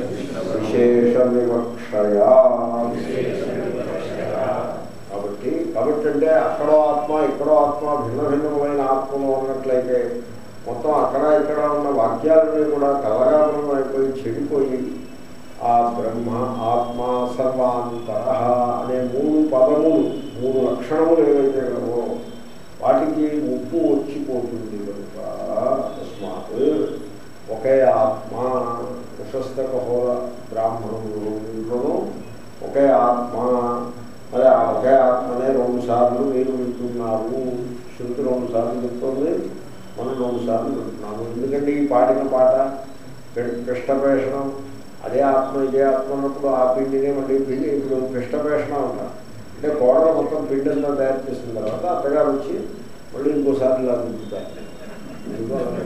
విశేష వివక్షయా కాబట్టి కాబట్టి అంటే అక్కడో ఆత్మ ఇక్కడో ఆత్మ భిన్న భిన్నమైన ఆత్మలు ఉన్నట్లయితే మొత్తం అక్కడ ఇక్కడ ఉన్న వాక్యాలని కూడా కలగాపురం అయిపోయి చెడిపోయి ఆ బ్రహ్మ ఆత్మ సర్వాంతర అనే మూడు పదములు మూడు లక్షణములు ఏవైతే కలవో వాటికి ముప్పు వచ్చిపోతుంది కనుక తస్మాత్ ఒకే ఆత్మ ప్రశస్త కహోర బ్రాహ్మణులను ఒకే ఆత్మ మరి ఆ ఒకే ఆత్మనే రెండు సార్లు మీరు వింటున్నారు శృతి రెండు సార్లు చెప్తుంది మనం రెండు సార్లు వింటున్నాము ఎందుకంటే ఈ పాడిన పాట కృష్ణపేషణం అదే ఆత్మ ఇదే ఆత్మ అన్నప్పుడు ఆ పిండినే మళ్ళీ పిండి ఇప్పుడు కృష్ణపేషణం అంటారు అంటే కోడలు మొత్తం పిండి అంతా తయారు చేసిన తర్వాత అత్తగారు వచ్చి మళ్ళీ ఇంకోసారి ఇలా దింపుతారు ఇదిగో అలాగే.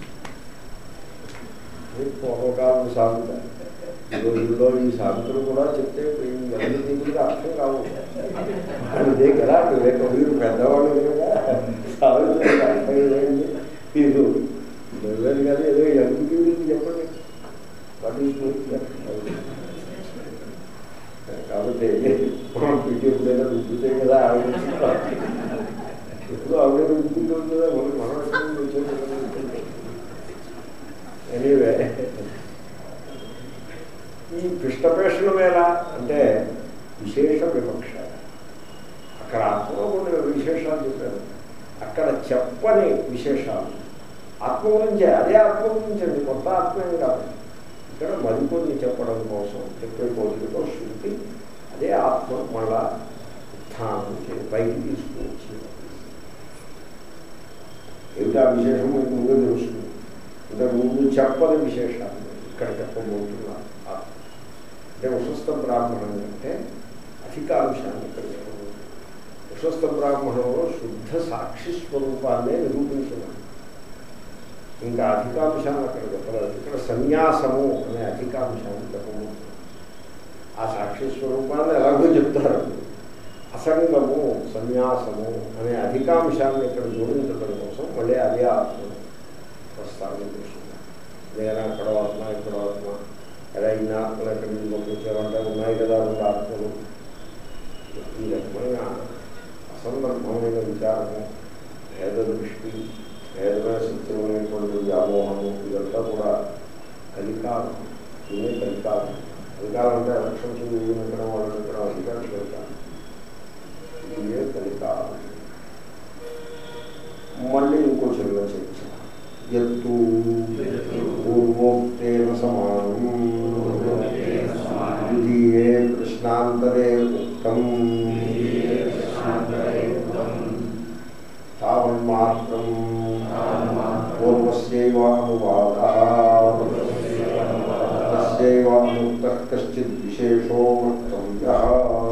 ఇది పూర్వకాలం సాగుతాయి ఈ రోజుల్లో ఈ సాగుతులు కూడా చెప్తే ఎవరి దీనికి అర్థం కావు అదే కదా లేక మీరు పెద్దవాళ్ళు కదా సాగుతుంది అర్థం ఏంటి మీరు వెళ్ళారు కానీ ఏదో ఎందుకు గురించి చెప్పండి వాట్ ఈస్ కాబట్టి మనం పిటి ఎప్పుడైనా రుద్దుతే కదా ఆవిడ ఎప్పుడు ఆవిడ రుద్దుతుంది కదా మనం మనం ఎనీవే ఈ పిష్టపేషణ వేళ అంటే విశేష వివక్ష అక్కడ ఆత్మలో కొన్ని విశేషాలు చెప్పారు అక్కడ చెప్పని విశేషాలు ఆత్మ గురించే అదే ఆత్మ గురించండి కొత్త ఆత్మేమి కాదు ఇక్కడ మరికొన్ని చెప్పడం కోసం చెప్పే కోరికతో శృతి అదే ఆత్మ మళ్ళా ఉత్థానం చేసి పైకి తీసుకువచ్చి ఏమిటా విశేషం మీకు ముందు తెలుస్తుంది ఇంతకు ముందు చెప్పని విశేషాలు ఇక్కడ చెప్పబోతున్నారు ఆత్మ. అంటే ఉషస్థ బ్రాహ్మణం అంటే అధికాంశాన్ని ఇక్కడ చెప్పబోతున్నారు ఉషస్థ బ్రాహ్మణంలో శుద్ధ సాక్షి స్వరూపాన్నే నిరూపించడం ఇంకా అధికాంశాన్ని అక్కడ చెప్పలేదు ఇక్కడ సన్యాసము అనే అధికాంశాన్ని చెప్పబోతున్నారు ఆ సాక్షి స్వరూపాన్ని ఎలాగో చెప్తారు అసంగము సన్యాసము అనే అధికాంశాన్ని ఇక్కడ జోడించడం కోసం మళ్ళీ అదే ఆత్మ ప్రస్తావన చేస్తున్నారు లేదా అక్కడ ఆత్మ ఇక్కడ ఆత్మ ఎలా ఇన్ని ఆత్మలు ఎక్కడి నుంచి పంపించారంటే ఉన్నాయి కదా రెండు ఆత్మలు ఈ రకమైన అసందర్భమైన విచారము భేద దృష్టి భేదమైన సత్యమైనటువంటి వ్యామోహము ఇదంతా కూడా కలికాలం ఇదే కలికాలం కలికాలం అంటే ఎలక్షన్స్ ఎన్నికడం వాళ్ళు ఎన్నికడం అధికారం కలికాలం ఇదే కలికాలం మళ్ళీ ఇంకో చిన్న చర్చ ఎత్తు పూర్వోక్తేన సమానం ద్వితీయే కృష్ణాంతరే ఉక్తం తావన్మాత్రం పూర్వస్యైవానువాద తస్యైవానుక్త కశ్చిద్ విశేషో వక్తవ్యః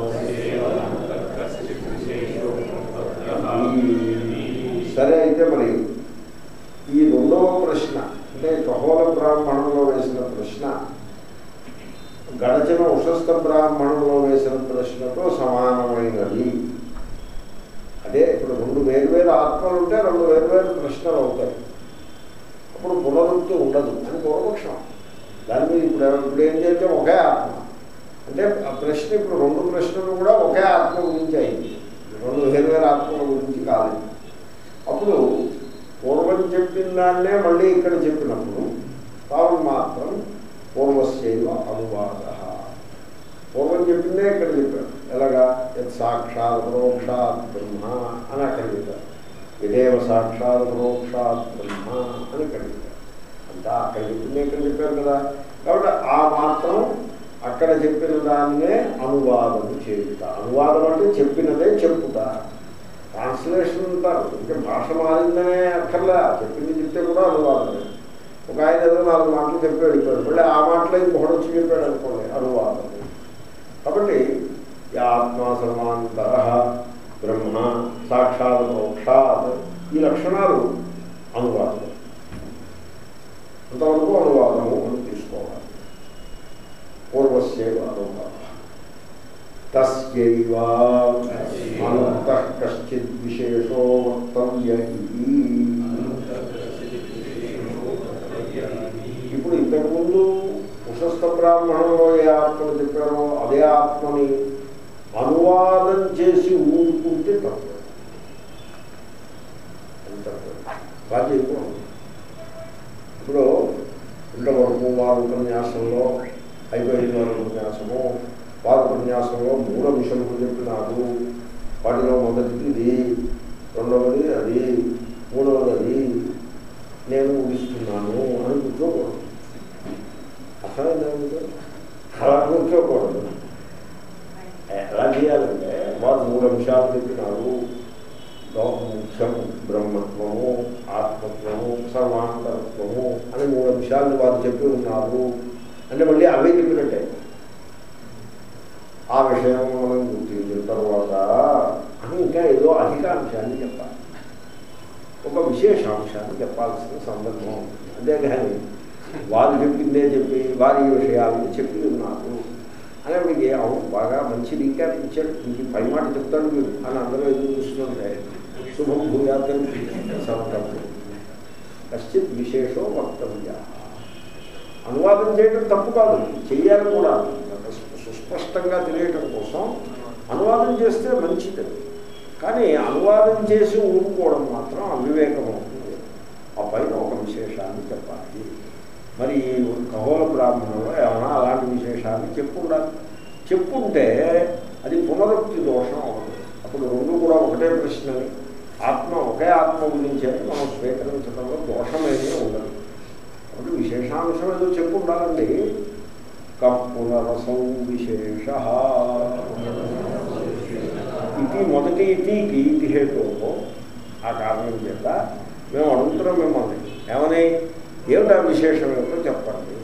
సరే అయితే మరి ఈ రెండవ ప్రశ్న అంటే కహోల బ్రాహ్మణంలో వేసిన ప్రశ్న గడచిన ఉషస్థ బ్రాహ్మణంలో వేసిన ప్రశ్నతో సమానమైనది అదే ఇప్పుడు రెండు వేరువేరు ఆత్మలు ఉంటే రెండు వేరువేరు ప్రశ్నలు అవుతాయి అప్పుడు పునరుక్తి ఉండదు అని పూర్వపక్షం దాని మీద ఇప్పుడు ఇప్పుడు ఏం చేస్తే ఒకే ఆత్మ అంటే ఆ ప్రశ్న ఇప్పుడు రెండు ప్రశ్నలు కూడా ఒకే ఆత్మ గురించి అయింది రెండు వేరువేరు ఆత్మల గురించి కాలేదు అప్పుడు పూర్వం చెప్పిన దాన్నే మళ్ళీ ఇక్కడ చెప్పినప్పుడు తాను మాత్రం పూర్వస్యైవ అనువాద పూర్వం చెప్పిందే ఇక్కడ చెప్పారు ఎలాగా యత్ సాక్షాత్ పరోక్షాత్ బ్రహ్మ అని అక్కడ చెప్పారు ఇదేవ సాక్షాత్ పరోక్షాత్ బ్రహ్మ అని ఇక్కడ చెప్పారు అంతా అక్కడ చెప్పిందే ఇక్కడ చెప్పారు కదా కాబట్టి ఆ మాత్రం అక్కడ చెప్పిన దాన్నే అనువాదం చేయుట అనువాదం అంటే చెప్పినదే చెప్పుట ట్రాన్స్లేషన్ అంటారు ఇంకా భాష మారిందనే అక్కర్లే చెప్పింది చెప్తే కూడా అనువాదమే ఒక ఆయన ఏదో నాలుగు మాటలు చెప్పి వెళ్ళిపోయాడు మళ్ళీ ఆ మాటలో ఇంకొకటి వచ్చి చెప్పాడు అనుకోండి అనువాదం కాబట్టి ఈ ఆత్మ సర్వాంతర బ్రహ్మ సాక్షాత్ మోక్షాత్ ఈ లక్షణాలు అనువాదం అంతవరకు అనువాదము అని తీసుకోవాలి పూర్వస్యైవ అనువాద తస్యైవ అనుక్త కశ్చిద్ విశేషో వక్తవ్య ఇది. ఇప్పుడు ఇంతకుముందు ఉషస్థ బ్రాహ్మణంలో ఏ ఆత్మను చెప్పారో అదే ఆత్మని అనువాదం చేసి ఊరుకుంటే తప్పు అది తప్పు బాగా చేయకూడదు ఇప్పుడు ఇంతవరకు వారు ఉపన్యాసంలో అయిపోయిన వారి ఉపన్యాసము వారి ఉపన్యాసంలో మూడు అంశములు చెప్పినారు వాటిలో మొదటిది ఇది రెండవది అది మూడవది అది నేను ఊహిస్తున్నాను అని కూర్చోకూడదు అర్థమైందా అలా కూర్చోకూడదు ఎలా చేయాలంటే వారు మూడు అంశాలు చెప్పినారు లోకముఖ్యం బ్రహ్మత్వము ఆత్మత్వము సర్వాంతరత్వము అని మూడు అంశాలను వారు చెప్పి ఉన్నారు అంటే మళ్ళీ అవే చెప్పినట్టే ఆ విషయం మనం గుర్తించిన తర్వాత అని ఇంకా ఏదో అధిక అంశాన్ని చెప్పాలి ఒక విశేషాంశాన్ని చెప్పాల్సిన సందర్భం ఉంటుంది అంతేగాని వారు చెప్పిందే చెప్పి వారి విషయాలను చెప్పి ఉన్నారు అని మీకు అవును బాగా మంచి రీక్యాప్ ఇచ్చాడు ఇంక పై మాట చెప్తాడు మీరు అని అందరూ ఎదురు చూస్తుంటే శుభం భూయాత్రం సమర్థం కశ్చిత్ విశేషో వక్తవ్య అనువాదం చేయడం తప్పు కాదు చెయ్యాలి కూడా సుస్పష్టంగా తెలియటం కోసం అనువాదం చేస్తే మంచిది కానీ అనువాదం చేసి ఊరుకోవడం మాత్రం అవివేకం అవుతుంది ఆ పైన ఒక విశేషాన్ని చెప్పాలి మరి ఖగోళ బ్రాహ్మణంలో ఏమైనా అలాంటి విశేషాన్ని చెప్పుండాలి చెప్పుంటే అది పునరుక్తి దోషం అవుతుంది అప్పుడు రెండు కూడా ఒకటే ప్రశ్నని ఆత్మ ఒకే ఆత్మ గురించి అని మనం స్వీకరించడంలో దోషమేమీ ఉండదు కాబట్టి విశేషాంశం ఏదో చెప్పు ఉండాలండి కప్పునరసం విశేష ఇది మొదటి ఇటీకి ఇతి హేతువుతో ఆ కారణం చేత మేము అడుగుతున్నాం మిమ్మల్ని ఏమని ఏమిటా విశేషం ఏమిటో చెప్పండి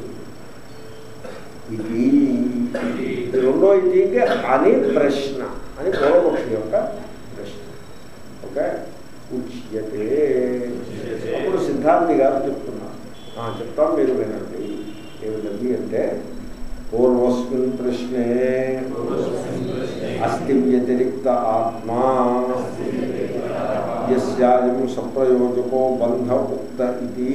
ఇది రెండో ఇటీకి అని ప్రశ్న అని పూర్వపక్షి యొక్క ప్రశ్న ఓకే ఉచ్యతే అప్పుడు సిద్ధాంతి గారు చెప్తున్నారు "ఆ, చెప్తాం మీరు వినండి ఏమిటండి అంటే పూర్వస్మిన్ ప్రశ్నే అస్థి వ్యతిరిక్త ఆత్మా యస్యాయం సప్రయోజకో బంధ ఉక్త ఇది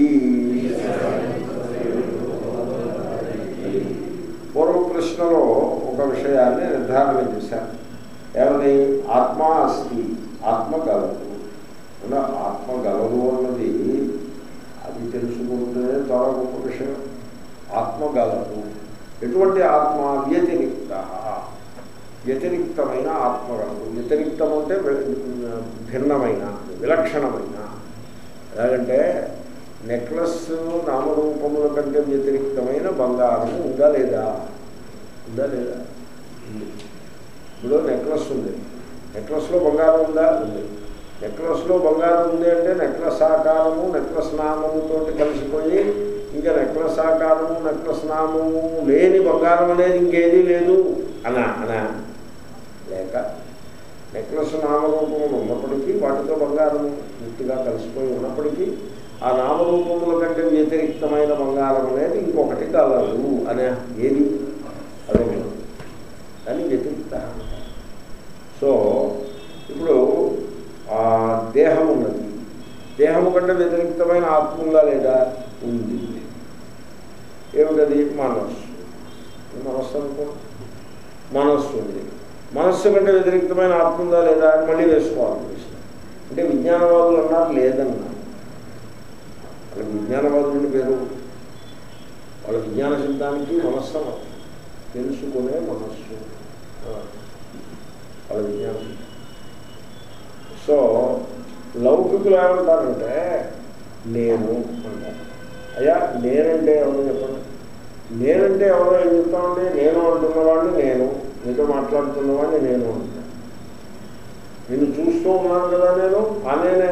పూర్వ ప్రశ్నలో ఒక విషయాన్ని నిర్ధారణ చేశాను ఏమని ఆత్మ అస్తి ఆత్మ గలదు అంటే ఆత్మ గలదు అన్నది అది తెలుసుకుంటే చాలా గొప్ప విషయం ఆత్మ గలదు ఎటువంటి ఆత్మ వ్యతిరిక్త వ్యతిరిక్తమైన ఆత్మ గలదు వ్యతిరిక్తం అంటే వి- భిన్నమైన విలక్షణమైన ఎలాగంటే నెక్లెస్ నామరూపముల కంటే వ్యతిరిక్తమైన బంగారం ఉందా లేదా ఉందా లేదా ఉంది. ఇప్పుడు నెక్లెస్ ఉంది నెక్లెస్లో బంగారం ఉందా ఉంది నెక్లెస్లో బంగారం ఉంది అంటే నెక్లెస్ ఆకారము నెక్లెస్ నామముతో కలిసిపోయి ఇంకా నెక్లెస్ ఆకారము నెక్లెస్ నామము లేని బంగారం అనేది ఇంకేదీ లేదు అనా అనా లేక నెక్లెస్ నామరూపములు ఉన్నప్పటికీ వాటితో బంగారం పూర్తిగా కలిసిపోయి ఉన్నప్పటికీ ఆ నామరూపముల కంటే వ్యతిరిక్తమైన బంగారం అనేది ఇంకొకటి కలదు అనే ఏది అదే దాన్ని వ్యతిరిక్త అంటారు. సో ఇప్పుడు ఆ దేహం ఉన్నది దేహము కంటే వ్యతిరిక్తమైన ఆత్మ ఉందా లేదా ఉంది ఏమిటది మనస్సు మనస్సు అనుకో మనస్సు ఉంది మనస్సు కంటే వ్యతిరిక్తమైన ఆత్మ ఉందా లేదా అని మళ్ళీ వేసుకోవాలి ప్రశ్న అంటే విజ్ఞానవాదులు అన్నారు లేదన్నారు వాళ్ళ విజ్ఞానవాదులని పేరు వాళ్ళ విజ్ఞాన శబ్దానికి మనస్సు అన్నారు. తెలుసుకునే మనస్సు ఆ, వాళ్ళ విజ్ఞాన శబ్దం. సో లౌకికులు ఏమంటారంటే నేను అంటారు అయ్యా నేనంటే ఎవరో చెప్పండి నేనంటే ఎవరో ఏం చెప్తామండి నేను అంటున్నవాడిని నేను మీతో మాట్లాడుతున్నవాడిని నేను అంటాను నేను చూస్తూ ఉన్నాను కదా నేను ఆ నేనే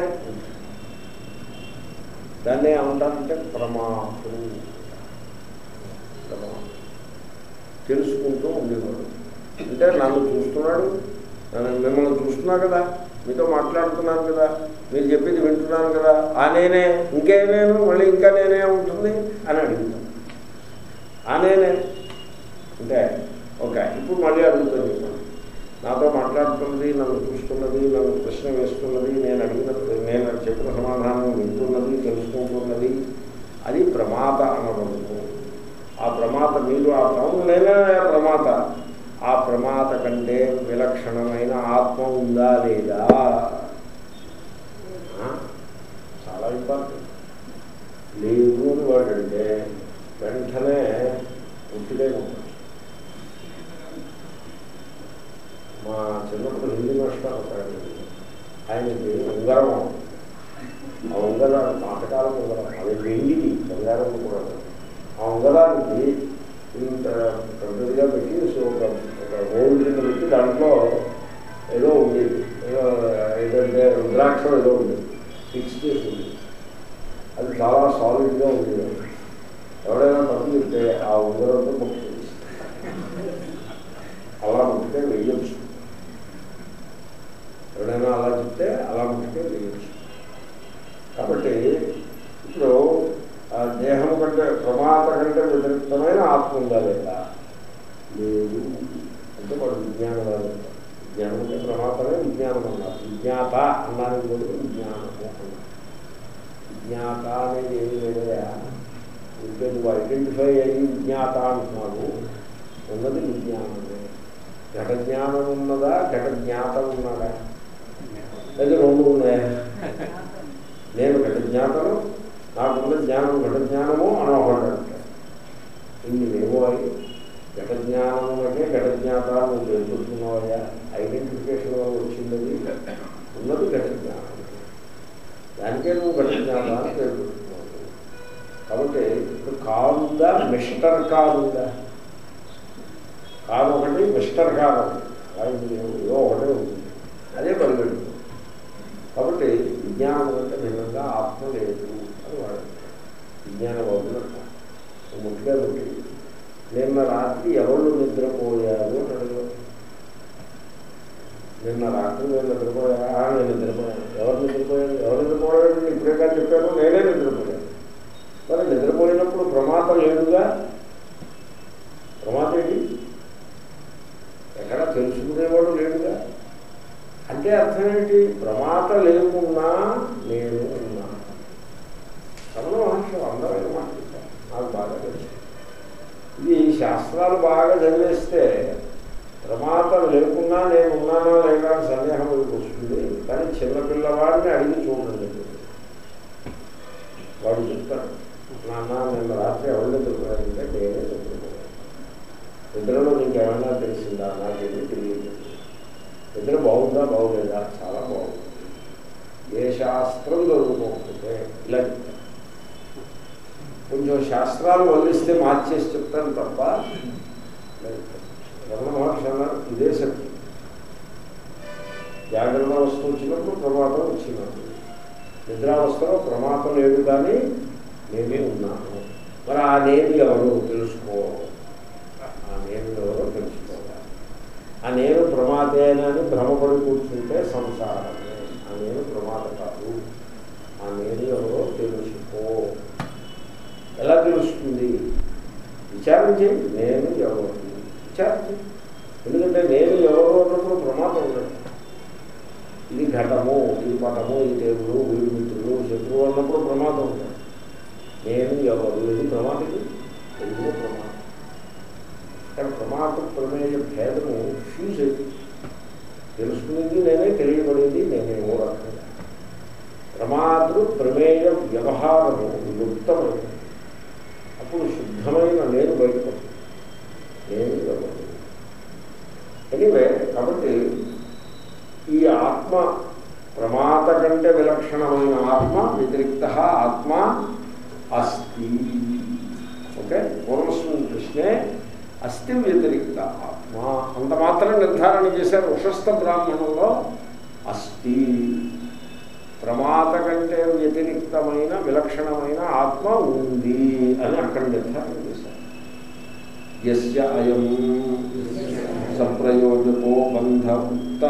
దాన్ని ఏమంటారంటే ప్రమాదం ప్రమాదం తెలుసుకుంటూ ఉండేవాడు అంటే నన్ను చూస్తున్నాడు నన్ను మిమ్మల్ని చూస్తున్నా కదా మీతో మాట్లాడుతున్నాను కదా మీరు చెప్పింది వింటున్నాను కదా ఆ నేనే ఇంకే నేను మళ్ళీ ఇంకా నేనే ఉంటుంది అని అడుగుతాను ఆ నేనే అంటే ఓకే ఇప్పుడు మళ్ళీ అడుగుతాను చెప్పండి నాతో మాట్లాడుతున్నది నన్ను చూస్తున్నది నన్ను ప్రశ్న వేస్తున్నది నేను అడిగిన నేను చెప్పిన సమాధానం వింటున్నది తెలుసుకుంటున్నది అది ప్రమాద అనబడుతుంది ఆ ప్రమాద మీరు ఆ టౌన్ నేనే ప్రమాద ఆ ప్రమాత కంటే విలక్షణమైన ఆత్మ ఉందా లేదా ఆ? చాలా ఇంపార్టెంట్ లేదు అని వాడంటే వెంటనే ఉట్టిదే ఉంటుంది మా చిన్నప్పుడు హిందీ మాస్టర్ ఒక ఆయన ఉండేవాడు. ఆయనకి ఉంగరం ఆ ఉంగరం పాతకాలం ఉంగరం అది వెండిది బంగారం కూడా కాదు. ఆ ఉంగరానికి ఇంత పెద్దదిగా పెట్టి సో ఒక ఒక హోల్ కింద పెట్టి దాంట్లో ఏదో ఉండేది ఏదో ఏదంటే రుద్రాక్ష ఏదో ఉండేది ఫిక్స్ చేసి ఉండేది అది చాలా సాలిడ్గా ఉండేది ఎవడైనా తప్పు చెప్తే ఆ ఉంగరంతో ముక్తి అలా ముట్టితే వేయచ్చు ఎవడైనా అలా చెప్తే అలా ముట్టితే వేయచ్చు కాబట్టి ఇప్పుడు ఆ దేహం కంటే ప్రమాత కంటే వ్యతిరిక్తమైన ఆత్మ ఉందా లేదా లేదు అంటే వాడు విజ్ఞానం అంటారు విజ్ఞానం అంటే ప్రమాతమే విజ్ఞానం అన్నారు విజ్ఞాత అన్నానికి బదులు విజ్ఞానము అన్నారు విజ్ఞాత అనేది ఏమి లేదయా ఇంకే నువ్వు ఐడెంటిఫై అయ్యి విజ్ఞాత అంటున్నావు ఉన్నది విజ్ఞానమే ఘట జ్ఞానం ఉన్నదా ఘట జ్ఞాతం ఉన్నదా లేదా రెండు ఉన్నాయా నేను ఘట జ్ఞాతను నాకున్న జ్ఞానం ఘట జ్ఞానము అని ఒకటి అంటాడు ఇన్ని లేవో అయి ఘట జ్ఞానం అంటే ఘట జ్ఞాత నువ్వు తెలుసుకున్నావయ్యా ఐడెంటిఫికేషన్ వల్ల వచ్చింది ఉన్నది ఘట జ్ఞానం దానికే నువ్వు ఘట జ్ఞాత అని తెలుసుకున్నావు కాబట్టి ఇప్పుడు కారు ఉందా మిస్టర్ కారు ఉందా కారు ఒకటి మిస్టర్ కారు ఒకటి అది ఏదో ఒకటే ఉంది అదే పరిగెడు కాబట్టి విజ్ఞానం అంటే భిన్నంగా ఆత్మ లేదు అని వాడు విజ్ఞానం అవుతున్నట్ట ముట్టిగా ముట్టి నిన్న రాత్రి ఎవరు నిద్రపోయారు అని అడగదు నిన్న రాత్రి నేను నిద్రపోయా ఆ, నేను నిద్రపోయాను ఎవరు నిద్రపోయారు ఎవరు నిద్రపోయారు ఇప్పుడే కానీ చెప్పాను నేనే నిద్రపోయాను మరి నిద్రపోయినప్పుడు ప్రమాదం లేదుగా ప్రమాదం ఏంటి ఎక్కడ తెలుసుకునేవాడు లేడుగా అంటే అర్థం ఏంటి ప్రమాద లేకున్నా నేను ఉన్నా రమణ మహర్షి అందమైన మాట చెప్పారు. నాకు బాగా తెలుసు ఇది శాస్త్రాలు బాగా చదివేస్తే ప్రమాదం లేకున్నా నేను ఉన్నానా లేదా అని సందేహం మీకు వస్తుంది కానీ చిన్నపిల్లవాడిని అడిగి చూడండి వాడు చెప్తాడు నాన్న నిన్న రాత్రి ఎవరు నిద్రపోయారంటే నేనే నిద్రపోయాను నిద్రలో నీకు ఏమైనా తెలిసిందా నాకేమీ తెలియదు నిద్ర బాగుందా బాగులేదా చాలా బాగుంది ఏ శాస్త్రం దొరుకుతుంటే ఇలా చెప్తాను కొంచెం శాస్త్రాలు వదిలిస్తే మార్చేసి చెప్తాను తప్ప ఇలా చెప్తాను. రమణ మహర్షి అన్నారు ఇదే సత్యం జాగ్రత్త వస్తూ వచ్చినప్పుడు ప్రమాదం వచ్చినప్పుడు నిద్రావస్థలో ప్రమాదం లేదు కానీ నేనే ఉన్నాను మరి ఆ నేను ఎవరు తెలుసుకో ఆ నేను ఎవరో తెలుసుకోవాలి ఆ నేను ప్రమాదేనని భ్రమపడి కూర్చుంటే సంసారమే ఆ నేను ప్రమాద కాదు ఆ నేను ఎవరో తెలుసుకో ఎలా తెలుస్తుంది విచారణ చేయి నేను ఎవరు విచారణ చేయి ఎందుకంటే నేను ఎవరు అన్నప్పుడు ప్రమాదం ఉండదు ఇది ఘటము ఇది పటము ఇది టేబులు వీడి మిత్రులు శత్రువు అన్నప్పుడు ప్రమాదం ఉంటుంది నేను ఎవరు ఇది ప్రమాదకి తెలుగు ప్రమాదం కానీ ప్రమాద ప్రమేయ భేదము ఫ్యూజ్ అయింది తెలుసుకునేది నేనే తెలియబడేది నేనేమో రకంగా ప్రమాదృ ప్రమేయ వ్యవహారము విలుప్తమైనది అప్పుడు శుద్ధమైన నేను బయటపడుతుంది నేను ఎవరు ఎనివే కాబట్టి ఈ ఆత్మ ప్రమాద కంటే విలక్షణమైన ఆత్మ వ్యతిరిక్త ఆత్మ అస్తి ఓకే పూర్వస్మిన్ కృష్ణే అస్థి వ్యతిరిక్త ఆత్మ అంత మాత్రం నిర్ధారణ చేశారు ఉషస్థ బ్రాహ్మణంలో అస్థి ప్రమాద కంటే వ్యతిరిక్తమైన విలక్షణమైన ఆత్మ ఉంది అని అక్కడ నిర్ధారణ చేశారు యస్య అయం సప్రయోజకో బంధ ముక్త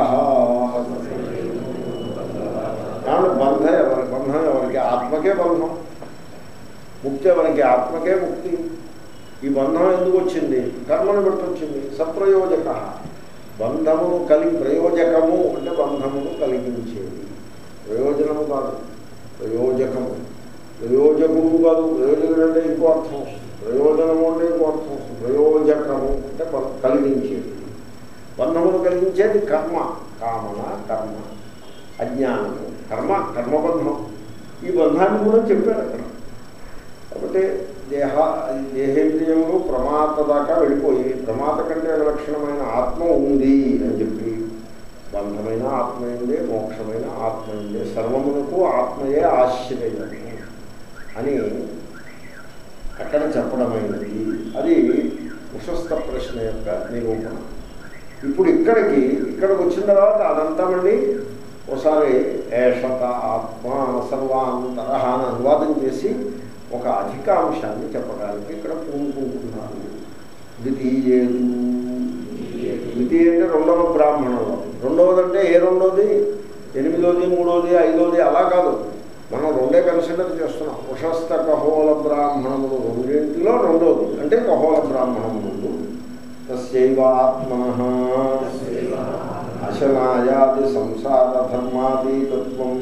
కాబట్టి బంధ ఎవరి బంధం ఎవరికి ఆత్మకే బంధం ముక్తి ఎవరికి ఆత్మకే ముక్తి ఈ బంధం ఎందుకు వచ్చింది కర్మను బట్టి వచ్చింది సప్రయోజక బంధమును కలిగి ప్రయోజకము అంటే బంధమును కలిగించేది ప్రయోజనము కాదు ప్రయోజకము ప్రయోజకుడు కాదు ప్రయోజకుడు అంటే ఇంకో అర్థం వస్తుంది ప్రయోజనము అంటే ఇంకో అర్థం వస్తుంది ప్రయోజకము అంటే బ- కలిగించేది కలిగించేది కర్మ కామన కర్మ అజ్ఞానము కర్మ కర్మబంధం ఈ బంధాన్ని కూడా చెప్పారు అక్కడ కాబట్టి దేహ దేహేంద్రియములు ప్రమాత దాకా వెళ్ళిపోయి ప్రమాత కంటే విలక్షణమైన ఆత్మ ఉంది అని చెప్పి బంధమైన ఆత్మయందే మోక్షమైన ఆత్మయందే సర్వమునకు ఆత్మయే ఆశ్రయము అని అక్కడ చెప్పడమైనది అది ఉషస్థ ప్రశ్న యొక్క నిరూపణ ఇప్పుడు ఇక్కడికి ఇక్కడికి వచ్చిన తర్వాత అదంతా మళ్ళీ ఒకసారి ఏషత ఆత్మ సర్వాంతర అని అనువాదం చేసి ఒక అధిక అంశాన్ని చెప్పడానికి ఇక్కడ పూనుకుంటున్నాను ద్వితీయేదు ద్వితీయ అంటే రెండవ బ్రాహ్మణంలో రెండవదంటే ఏ రెండోది ఎనిమిదోది మూడోది ఐదోది అలా కాదు మనం రెండే కన్సిడర్ చేస్తున్నాం ఉషస్థ కహోల బ్రాహ్మణములు రెండింటిలో రెండోది అంటే కహోల బ్రాహ్మణములు తస్యైవ ఆత్మన అశనాయాది సంసార ధర్మాదీతత్వం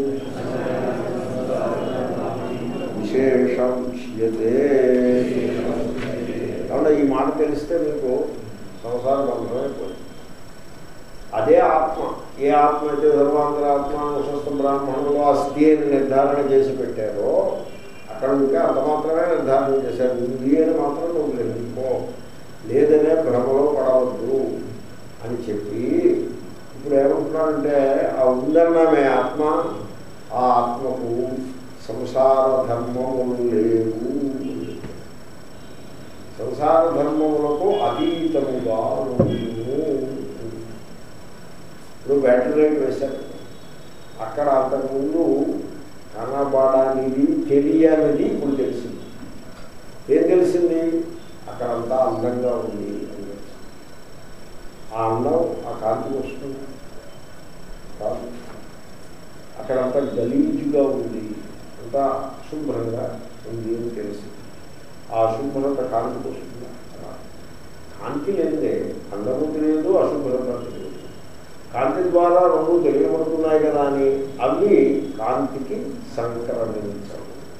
విశేషం ఉచ్యతే కాబట్టి ఈ మాట తెలిస్తే మీకు సంసార బంధమైపోయింది అదే ఆత్మ ఏ ఆత్మ అయితే సర్వాంతరాత్మ ఉషస్థ బ్రాహ్మణులు అస్థి అని నిర్ధారణ చేసి పెట్టారో అక్కడ ఉంటే అంత మాత్రమే నిర్ధారణ చేశారు ఉంది అని మాత్రం నువ్వు గ్రహించుకో లేదనే భ్రమలో పడవద్దు అని చెప్పి ఇప్పుడు ఏమంటున్నాడంటే ఆ ఉందన్నామే ఆత్మ ఆ ఆత్మకు సంసార ధర్మములు లేవు సంసార ధర్మములకు అతీతముగా ఉండును. ఇప్పుడు బ్యాటరీ లైట్ వేశారు అక్కడ అంతకుముందు కనబడనిది తెలియనిది ఇప్పుడు తెలిసింది ఏం తెలిసింది అక్కడంతా అందంగా ఉంది అని తెలిసింది. ఆ అందం ఆ కాంతి వస్తుంది కాదు అక్కడంతా గలీజుగా ఉంది అంతా శుభ్రంగా ఉంది అని తెలిసింది ఆ శుభ్రత కాంతికి వస్తుందా రాదు. కాంతి లేదే అందము తెలియదు అశుభ్రత తెలియదు కాంతి ద్వారా రెండు తెలియబడుతున్నాయి కదా అని అవి కాంతికి సంక్రమించవు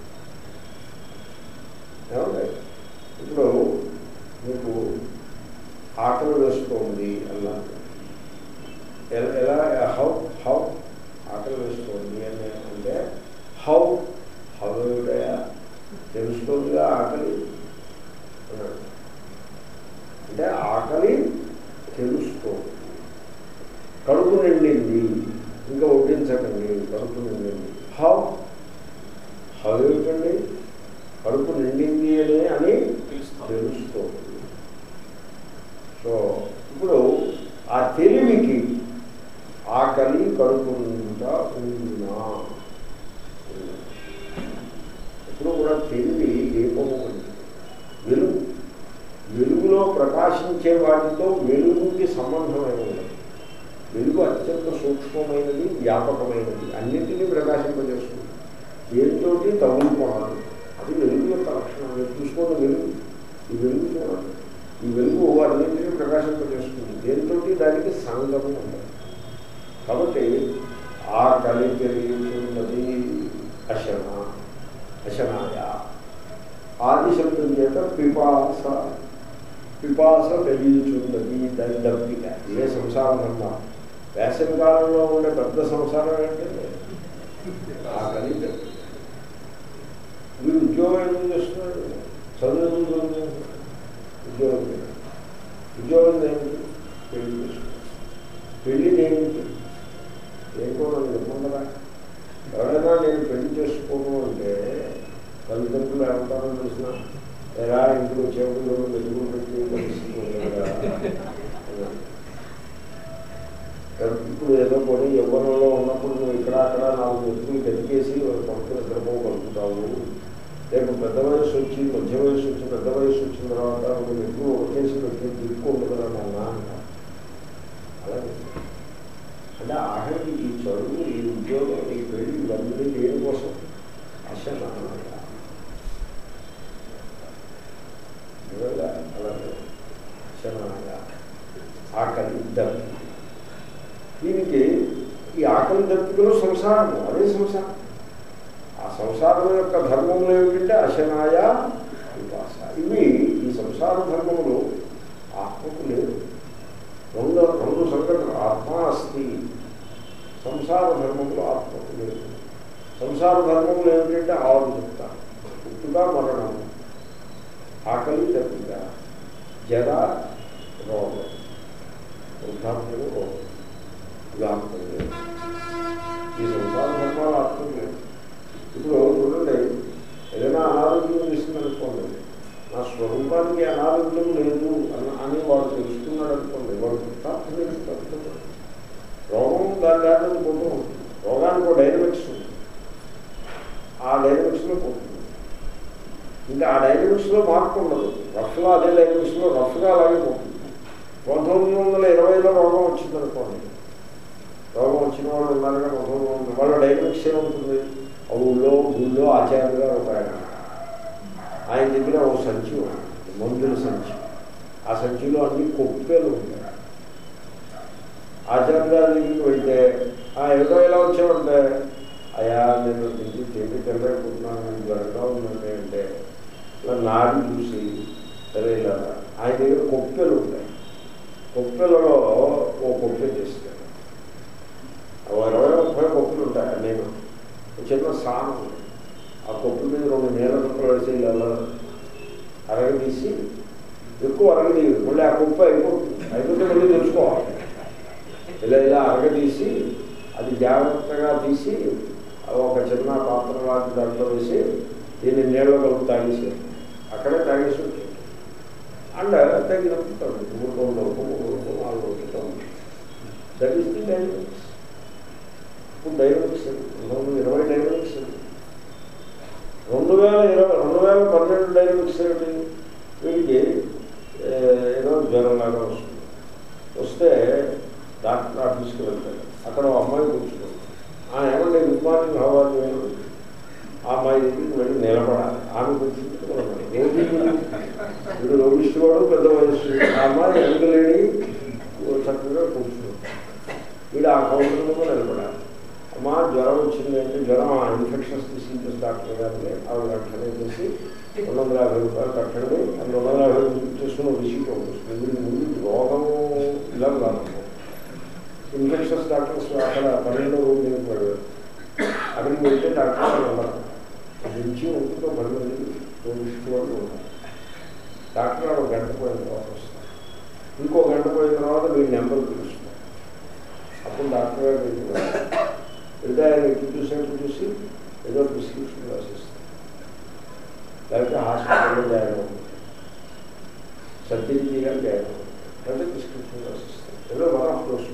ఏమండి ఇప్పుడు మీకు ఆకలి వేస్తోంది అన్నారు ఎలా ఎలా హౌ హౌ ఆకలి వేస్తోంది అని అంటే హౌ హౌ తెలుస్తోందిగా ఆకలి అన్నాడు అంటే ఆకలి తెలుస్తోంది కడుపు నిండింది ఇంకా వడ్డించకండి కడుపు నిండింది హౌ హౌ ఏమిటండి కడుపు నిండింది అని అని తెలుస్తోంది సో ఇప్పుడు ఆ తెలివికి ఆకలి కడుపు నిండా ఉందినా ఎప్పుడు కూడా తెలివి దీపము వంటిది. వెలుగు వెలుగులో ప్రకాశించే వాటితో వెలుగుకి సంబంధమే ఉండదు వెలుగు అత్యంత సూక్ష్మమైనది వ్యాపకమైనది అన్నింటినీ ప్రకాశింపజేస్తుంది దేనితోటి తగులుకోవాలి అది వెలుగు యొక్క లక్షణం మీరు చూసుకోండి వెలుగు ఈ వెలుగు చూడండి ఈ వెలుగు అన్నింటినీ ప్రకాశింపజేస్తుంది దేనితోటి దానికి సంగము ఉండదు కాబట్టి ఆకలి తెలియచున్నది అశన అశనాయ ఆది శబ్దం చేత పిపాస పిపాస తెలియచున్నది దాని దప్పిక ఇదే సంసారం అన్నా వేసవి కాలంలో ఉండే పెద్ద సంసారం ఏంటంటే ఆకలి దప్పిక వీడు ఉద్యోగం ఎందుకు చేస్తున్నాడు చదువు ఎందుకు చదువుతున్నాడు? ఉద్యోగం లేదు. ఉద్యోగం దేనికి పెళ్లి చేస్తున్నాడు పెళ్లి దేనికి ఏంటో నన్ను చెప్పకుండా ఎవరైనా నేను పెళ్లి చేసుకోను అంటే తల్లిదండ్రులు ఏమంటారో తెలిసిన ఎలా ఇంటికి వచ్చేప్పుడు వెలుగులు పెట్టి పరిస్థితి ఉండదుగా అన్నారు. ఇప్పుడు ఏదో కొన్ని యవ్వనంలో ఉన్నప్పుడు నువ్వు ఇక్కడ అక్కడ నాలుగు వ్యక్తులు గతికేసి పంపిన క్రమం కలుపుతావు రేపు పెద్ద వయసు వచ్చి మధ్య వయసు వచ్చి పెద్ద వయసు వచ్చిన తర్వాత నువ్వు ఎక్కువ ఒకేసి పెట్టి దిక్కు ఉండదురా నాన్న అంటారు అలాగే అంటే ఆఖరికి ఈ చదువు ఈ ఉద్యోగం ఈ పెళ్లి ఇవన్నీ దేనికోసం ఆశ అలాగే శనాయ ఆకలి దప్పి దీనికి ఈ ఆకలి దప్పికలు సంసారము అదే సంసారం ఆ సంసారం యొక్క ధర్మములు ఏమిటంటే అశనాయ విపాస ఇవి ఈ సంసార ధర్మములు ఆత్మకు లేవు రెండు రెండు సంగతులు ఆత్మ అస్తి సంసార ధర్మములు ఆత్మకు లేదు సంసార ధర్మములు ఏమిటంటే ఆరు చెప్తాను పుట్టుగా మరణము ఆకలి తప్పిక జర రోగం వృద్ధాప్యము రోగం ఇది ఆత్మకు లేదు ఈ సంసార ధర్మాలు ఆత్మకు లేదు ఇప్పుడు చూడండి ఏదైనా అనారోగ్యం చేసిందనుకోండి నా స్వరూపానికి అనారోగ్యం లేదు అని అని వాడు తెలుసుకున్నాడు అనుకోండి వాడు వృత్తార్థం తెలుస్తుంది రోగం దాని దాంట్లో పోతూ ఉంటుంది రోగానికి ఒక డైనమిక్స్ ఉంది ఆ డైనమిక్స్లో పోతుంది ఇంకా ఆ డైనమిక్స్లో మార్పు ఉండదు రఫ్లో అదే డైనమిక్స్లో రఫ్గా అలాగే పోతుంది పంతొమ్మిది వందల ఇరవైలో రోగం వచ్చిందనుకోండి రోగం వచ్చిన వాళ్ళు ఉన్నారుగా పంతొమ్మిది వందల వాళ్ళ డైనమిక్స్ ఏముంటుంది ఆ ఊళ్ళో ఊళ్ళో ఆచార్యులుగా ఒక ఆయన ఆయన దగ్గర ఒక సంచి ఉంటుంది మందుల సంచి ఆ సంచిలో అన్ని కొప్పేలు ఉంటాయి ఆచార్య గారి దగ్గరికి వెళ్తే ఆ ఏదో ఎలా వచ్చామంటే అయా నేను తిండి తిండి తినలేకపోతున్నాను జ్వరంగా ఉందండి అంటే ఇలా నాడి చూసి సరే ఇలా ఆయన దగ్గర కొప్పెలు ఉంటాయి కొప్పెలలో ఓ కొప్పె చేస్తాడు ఓ ఇరవై ముప్పై కొప్పులు ఉంటాయి నేను ఒక చిన్న సానం ఉంది. ఆ కొప్పు మీద రెండు నీళ్ళ చుక్కలు వేసి ఇలా అరగదీసి ఎక్కువ అరగదీయదు మళ్ళీ ఆ కుప్ప అయిపోతుంది అయిపోతే మళ్ళీ తెచ్చుకోవాలి ఇలా ఇలా అరగదీసి అది జాగ్రత్తగా తీసి ఒక చిన్న పాత్ర లాంటి దాంట్లో వేసి దీన్ని నీళ్ళలో కలుపు తాగేసి అక్కడే తాగేసి ఉంటుంది అండ్ తగినప్పుడు మూడు రోజుల వరకు మూడు రోజులు నాలుగు రోజులతో దట్ ఈస్ ది డైనమిక్స్ ఇప్పుడు డైనమిక్స్ రెండు వందల ఇరవై డైనమిక్స్ రెండు వేల ఇరవై రెండు వేల పన్నెండు డైనమిక్స్ ఏమిటి వీడికి ఏ, ఏదో జ్వరం లాగా వస్తుంది వస్తే డాక్టర్ ఆఫీస్కి వెళ్తాడు అక్కడ ఓ అమ్మాయి కూర్చుంటుంది ఆ ఏమంటే గుడ్ మార్నింగ్ హవాలు ఆ అమ్మాయి దగ్గరికి వెళ్ళి నిలబడాలి ఆమె కూర్చుంటే మనం రోగి వీడు రోగిష్టి వాడు పెద్ద వయస్సు ఆ అమ్మాయి ఎదుగులేడి చక్కగా కూర్చుంటుంది వీడు ఆ కౌంటర్లో నిలబడాలి అమ్మా జ్వరం వచ్చింది అంటే జ్వరం ఆ ఇన్ఫెక్షన్స్ డిసీజెస్ డాక్టర్ గారిని ఆవిడ వెంటనే చేసి రెండు వందల యాభై రూపాయలు కట్టండి ఆ రెండు వందల యాభై రూపాయలు చేసుకున్న విషయం వస్తుంది వీడి ముందు రోగము ఇలా రాదు ఇన్ఫెక్షన్స్ డాక్టర్స్ అక్కడ పన్నెండో రూమ్ దగ్గరికి వెళ్ళారు అక్కడికి వెళ్తే డాక్టర్ గారు ఉన్నారు నుంచి ఉంటుందో పది మంది రోగిష్టి వాళ్ళు ఉన్నారు డాక్టర్ గారు ఒక గంట పోయిన తర్వాత వస్తారు ఇంకో గంట పోయిన తర్వాత వీడి నెంబర్ పిలుస్తారు అప్పుడు డాక్టర్ గారు దగ్గరికి వెళ్ళారు వెళ్తే ఆయన ఎటు చూసేట్టు చూసి ఏదో ప్రిస్క్రిప్షన్ రాసిస్తారు లేకపోతే హాస్పిటల్లో జాయిన్ అవుతుంది సర్జరీగా జాయిన్ అవుతుంది లేకపోతే ప్రిస్క్రిప్షన్ రాసిస్తారు ఏదో వన్ ఆఫ్ డోస్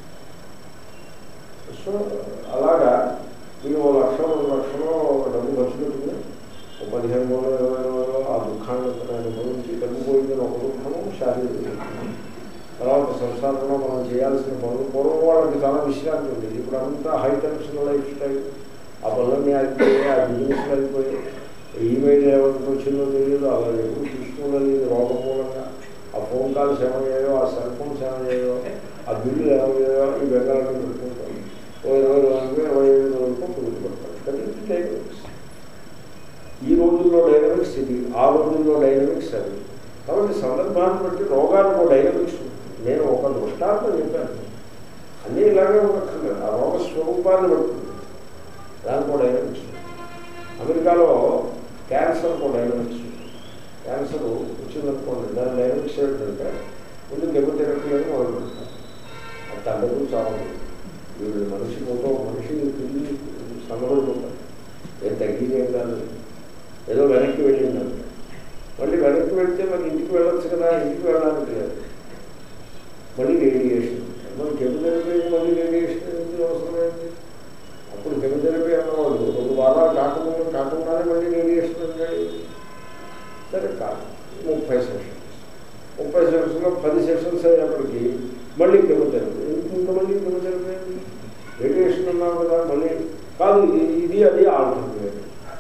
సో అలాగా మీరు ఓ లక్ష రెండు లక్షలు డబ్బు ఖర్చు పెట్టుకుని ఓ పదిహేను వేలు ఇరవై వేలు ఆ దుఃఖాన్ని అనుభవించి డబ్బు పోయిందని ఒక దుఃఖము శారీరక దుఃఖము తర్వాత సంసారంలో మనం చేయాల్సిన పనులు పూర్వం వాళ్ళకి చాలా విశ్రాంతి ఉండేది ఇప్పుడు అంతా హై టెన్షన్ లైఫ్ స్టైల్ ఆ పనులన్నీ ఆగిపోయాయి ఆ బిజినెస్లు ఆగిపోయాయి ఈమెయిల్ ఎవరికి వచ్చిందో తెలియదు అలా ఎప్పుడు చూసుకోలేదు రోగం మూలంగా ఆ ఫోన్ కాల్స్ ఏమయ్యాయో ఆ సెల్ ఫోన్స్ ఏమయ్యాయో ఆ బిల్లులు ఏమయ్యాయో ఈ బెంగాళీ పెట్టుకుంటాం ఓ ఇరవై రోజులకు ఇరవై ఐదు రోజులకు పురుగు పడతారు కానీ ఇది డైనమిక్స్ ఈ రోజుల్లో డైనమిక్స్ ఇది ఆ రోజుల్లో డైనమిక్స్ అది కాబట్టి సందర్భాన్ని బట్టి రోగానికి ఒక డైనమిక్స్ ఉంటుంది నేను ఒక దృష్టాంతం చెప్పాను అన్నీ ఇలాగే ఉండక్కర్లేదు ఆ రోగ స్వరూపాన్ని బట్టి దానికి ఒక డైనమిక్స్ ఉంటుంది. అమెరికాలో క్యాన్సర్ ఒక డైనమిక్స్ ఉంటుంది. క్యాన్సర్ వచ్చిందనుకోండి దాని డైనమిక్స్ ఏంటంటే ముందు కెమోథెరపీ అని మొదలు పెడతారు అది తగ్గదు చాలా వీళ్ళు మనిషి పోతో మనిషి తిరిగి సంగబడుతుంటారు ఏం తగ్గింది ఏం కాదు ఏదో వెనక్కి వెళ్ళిందంటే మళ్ళీ వెనక్కి వెళ్తే మరి ఇంటికి వెళ్ళొచ్చు కదా ఇంటికి వెళ్ళడానికి లేదు మళ్ళీ రేడియేషన్ మరి కెమోథెరపీ మళ్ళీ రేడియేషన్ ఎందుకు అవసరమైంది అప్పుడు కెమోథెరపీ అన్నవాడు రెండు వారాలు కాకుండా కాకుండానే మళ్ళీ రేడియేషన్ ఉంటాయి సరే కాదు ముప్పై సెషన్స్ ముప్పై సెషన్స్లో పది సెషన్స్ అయినప్పటికీ మళ్ళీ కెమోథెరపీ ఇంకా మళ్ళీ కెమోథెరపీ రేడియేషన్ అన్నావు కదా మళ్ళీ కాదు ఇది ఇది అది ఆల్టర్నేట్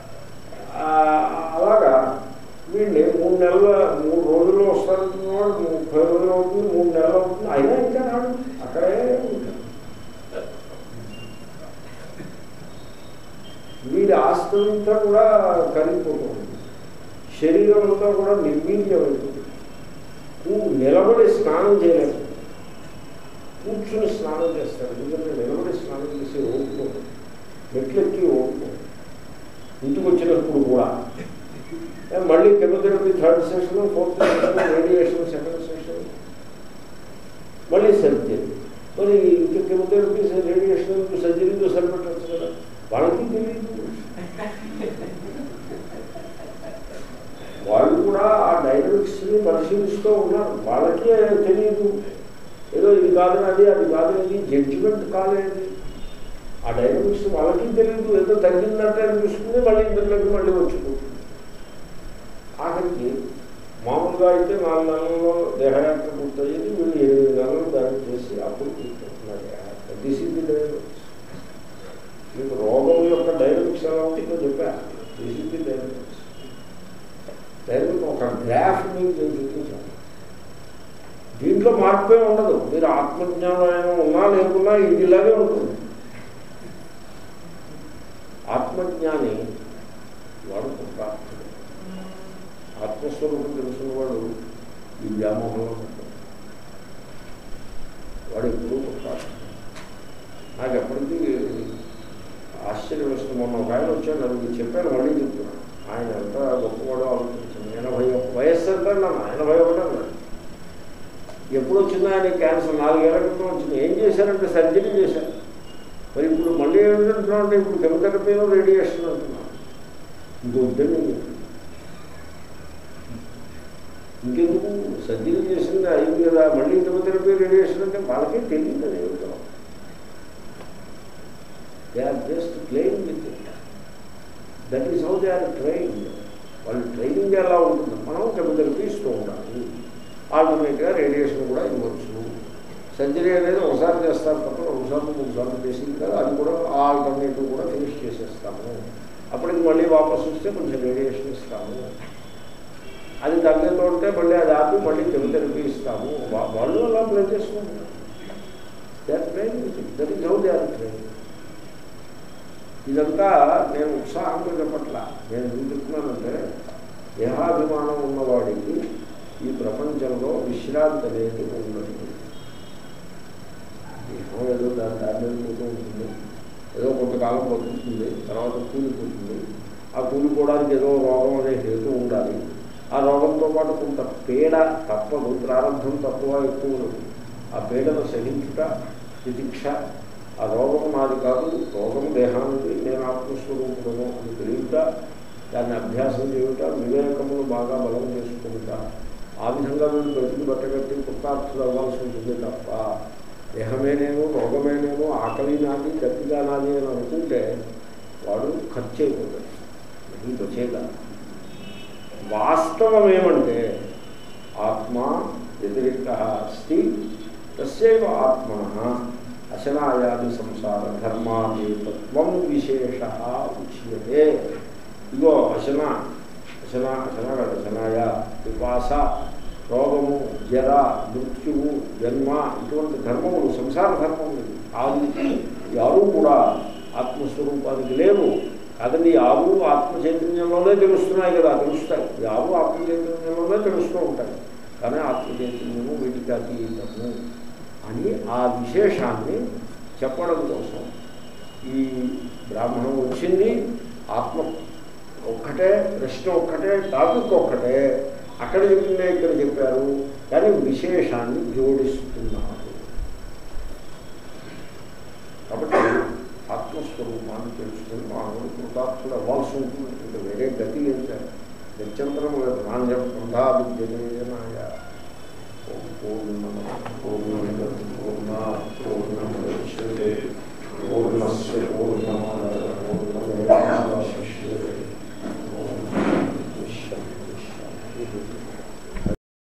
అలాగా వీడిని మూడు నెలల మూడు రోజుల్లో వస్తానంటున్నవాడు ముప్పై రోజులు అవుతుంది మూడు నెలలు అవుతుంది అయినా ఇంకా రాడు అక్కడే ఉంటాడు వీడి ఆస్తి అంతా కూడా కరిగిపోతుంది శరీరం అంతా కూడా నిర్వీర్యమైపోతుంది నువ్వు నిలబడి స్నానం చేయలేదు కూర్చుని స్నానం చేస్తారు ఎందుకంటే నిలబడి స్నానం చేసి ఓపుకో మెట్లెక్కి ఓపుకో ఇంటికి వచ్చినప్పుడు కూడా ఏ, మళ్ళీ chemotherapy third session fourth session radiation second session మళ్ళీ సర్జరీ మరి ఇంకా కెమోథెరపీ రేడియేషన్ సర్జరీతో సరిపెట్టచ్చు కదా వాళ్ళకి తెలియదు వాళ్ళు కూడా ఆ డైనమిక్స్ని పరిశీలిస్తూ ఉన్నారు వాళ్ళకే తెలియదు ఏదో ఇది కాదని అది అది కాదని జడ్జిమెంట్ కాలేదు ఆ డైనమిక్స్ వాళ్ళకి తెలియదు ఏదో తగ్గిందంటే అనిపిస్తుంది మళ్ళీ ఇంటర్లోకి మళ్ళీ వచ్చిపోతుంది ఆఖరికి మామూలుగా అయితే నాలుగు నెలల్లో దేహయాత్ర పూర్తయ్యేది వీళ్ళు ఎనిమిది నెలలు దాన్ని చేసి అప్పుడు పూర్తవుతున్నారు దేహయాత్ర దిస్ ఇస్ ది డైనమిక్స్ మీకు రోగం యొక్క డైనమిక్స్ ఎలా ఉంటుందో చెప్పా this is the dynamics dynamic ఒక గ్రాఫ్ మీకు నేను చూపించాను దీంట్లో మార్పే ఉండదు మీరు ఆత్మజ్ఞానం ఉన్నా లేకున్నా ఇది ఇలాగే ఉంటుంది ఆత్మజ్ఞాని వాడు కృతార్థుడు ఆత్మస్వరూపం తెలుసున్న వాడు ఈ వ్యామోహంలో ఉంటాడు వాడు ఎప్పుడూ కృతార్థుడు నాకు ఎప్పటికీ ఆశ్చర్యం వేస్తుంది మొన్న ఒక ఆయన వచ్చాడు నలుగురు చెప్పాను మళ్ళీ చెప్తున్నాను ఆయన ఎంత గొప్పవాడో ఆలోచించాను ఎనభై ఒక్క వయస్సు ఎంత అన్నాను ఎనభై ఒకటి అన్నాడు ఎప్పుడు వచ్చిందో ఆయన క్యాన్సర్ నాలుగేళ్ల క్రితం వచ్చింది ఏం చేశారంటే సర్జరీ చేశారు మరి ఇప్పుడు మళ్ళీ ఏమిటంటున్నాం అంటే ఇప్పుడు కెమోథెరపీలో రేడియేషన్ అంటున్నాం ఇంకొద్దని ఇంకెందుకు సర్జరీ చేసింది అయింది కదా మళ్ళీ కెమోథెరపీ రేడియేషన్ అంటే వాళ్ళకే తెలియదు అది ఏమిటో they are just playing with it that is how they are train వాళ్ళు ట్రైనింగ్ ఎలా ఉంటుంది మనం కెమోథెరపీ ఇస్తూ ఉండాలి ఆల్టర్నేట్గా రేడియేషన్ కూడా ఇవ్వచ్చు సర్జరీ అనేది ఒకసారి చేస్తారు తప్ప ఒకసారి మూడుసార్లు చేసింది కదా అది కూడా ఆ ఆల్టర్నేటివ్ కూడా ఫినిష్ చేసేస్తాము అప్పటికి మళ్ళీ వాపస్ వస్తే కొంచెం రేడియేషన్ ఇస్తాము అది తగ్గతో ఉంటే మళ్ళీ అది ఆపి మళ్ళీ కెమోథెరపీ ఇస్తాము వా- వాళ్ళు అలా ప్లే చేసుకుంటున్నారు they are train that is how they are train ఇదంతా నేను ఉత్సాహంగా చెప్పట్లా నేను ఎందుకు చెప్తున్నానంటే దేహాభిమానం ఉన్నవాడికి ఈ ప్రపంచంలో విశ్రాంతి అనేది ఉండదు దేహం ఏదో దాని దాని మీద పోతూ ఉంటుంది ఏదో కొంతకాలం బతుకుతుంది తర్వాత కూలిపోతుంది ఆ కూలిపోవడానికి ఏదో రోగం అనే హేతు ఉండాలి ఆ రోగంతో పాటు కొంత పీడ తప్పదు ప్రారంభం తక్కువ ఎక్కువ ఉండదు. ఆ పీడను సహించుట తితిక్ష ఆ రోగం నాది కాదు రోగం దేహానికి నేను ఆత్మస్వరూపుడను అని తెలియట దాన్ని అభ్యాసం చేయుట వివేకమును బాగా బలం చేసుకుంటా ఆ విధంగా వీళ్ళు బ్రతికి బట్టగట్టి కృతార్థులు అవ్వాల్సి ఉంటుంది తప్ప దేహమే నేను రోగమే నేను ఆకలి నాది గట్టిగా నాది అని అనుకుంటే వాడు ఖర్చు అయిపోతాడు ఇది వచ్చేదా వాస్తవం ఏమంటే ఆత్మ వ్యతిరిక్త అస్తి తస్యైవ ఆత్మన అశనాయాది సంసార ధర్మాదేతత్వం విశేష ఉచ్యతే ఇగో అశన అశన అశన కాదు అశనాయ విపాస రోగము జర మృత్యువు జన్మ ఇటువంటి ధర్మములు సంసార ధర్మములు ఆది ఈ ఆరు కూడా ఆత్మస్వరూపానికి లేవు కాదండి ఈ ఆరు ఆత్మ చైతన్యంలోనే తెలుస్తున్నాయి కదా తెలుస్తాయి ఈ ఆరు ఆత్మ చైతన్యంలోనే తెలుస్తూ ఉంటాయి కానీ ఆత్మ చైతన్యము వీటికి అతీతము అని ఆ విశేషాన్ని చెప్పడం కోసం ఈ బ్రాహ్మణం వచ్చింది ఆత్మ ఒక్కటే ప్రశ్న ఒక్కటే టాపిక్ ఒక్కటే అక్కడ చెప్పిందే ఇక్కడ చెప్పారు కానీ విశేషాన్ని జోడిస్తున్నారు కాబట్టి ఆత్మస్వరూపాన్ని తెలుసుకుని మానవుడు కృతార్థులు అవ్వాల్సి ఉంటుంది ఇంకా వేరే గతి లేదు సార్ గత్యంతరం లేదు నాణ్యం బృందా విద్యనాయ ఓం పూర్ణమ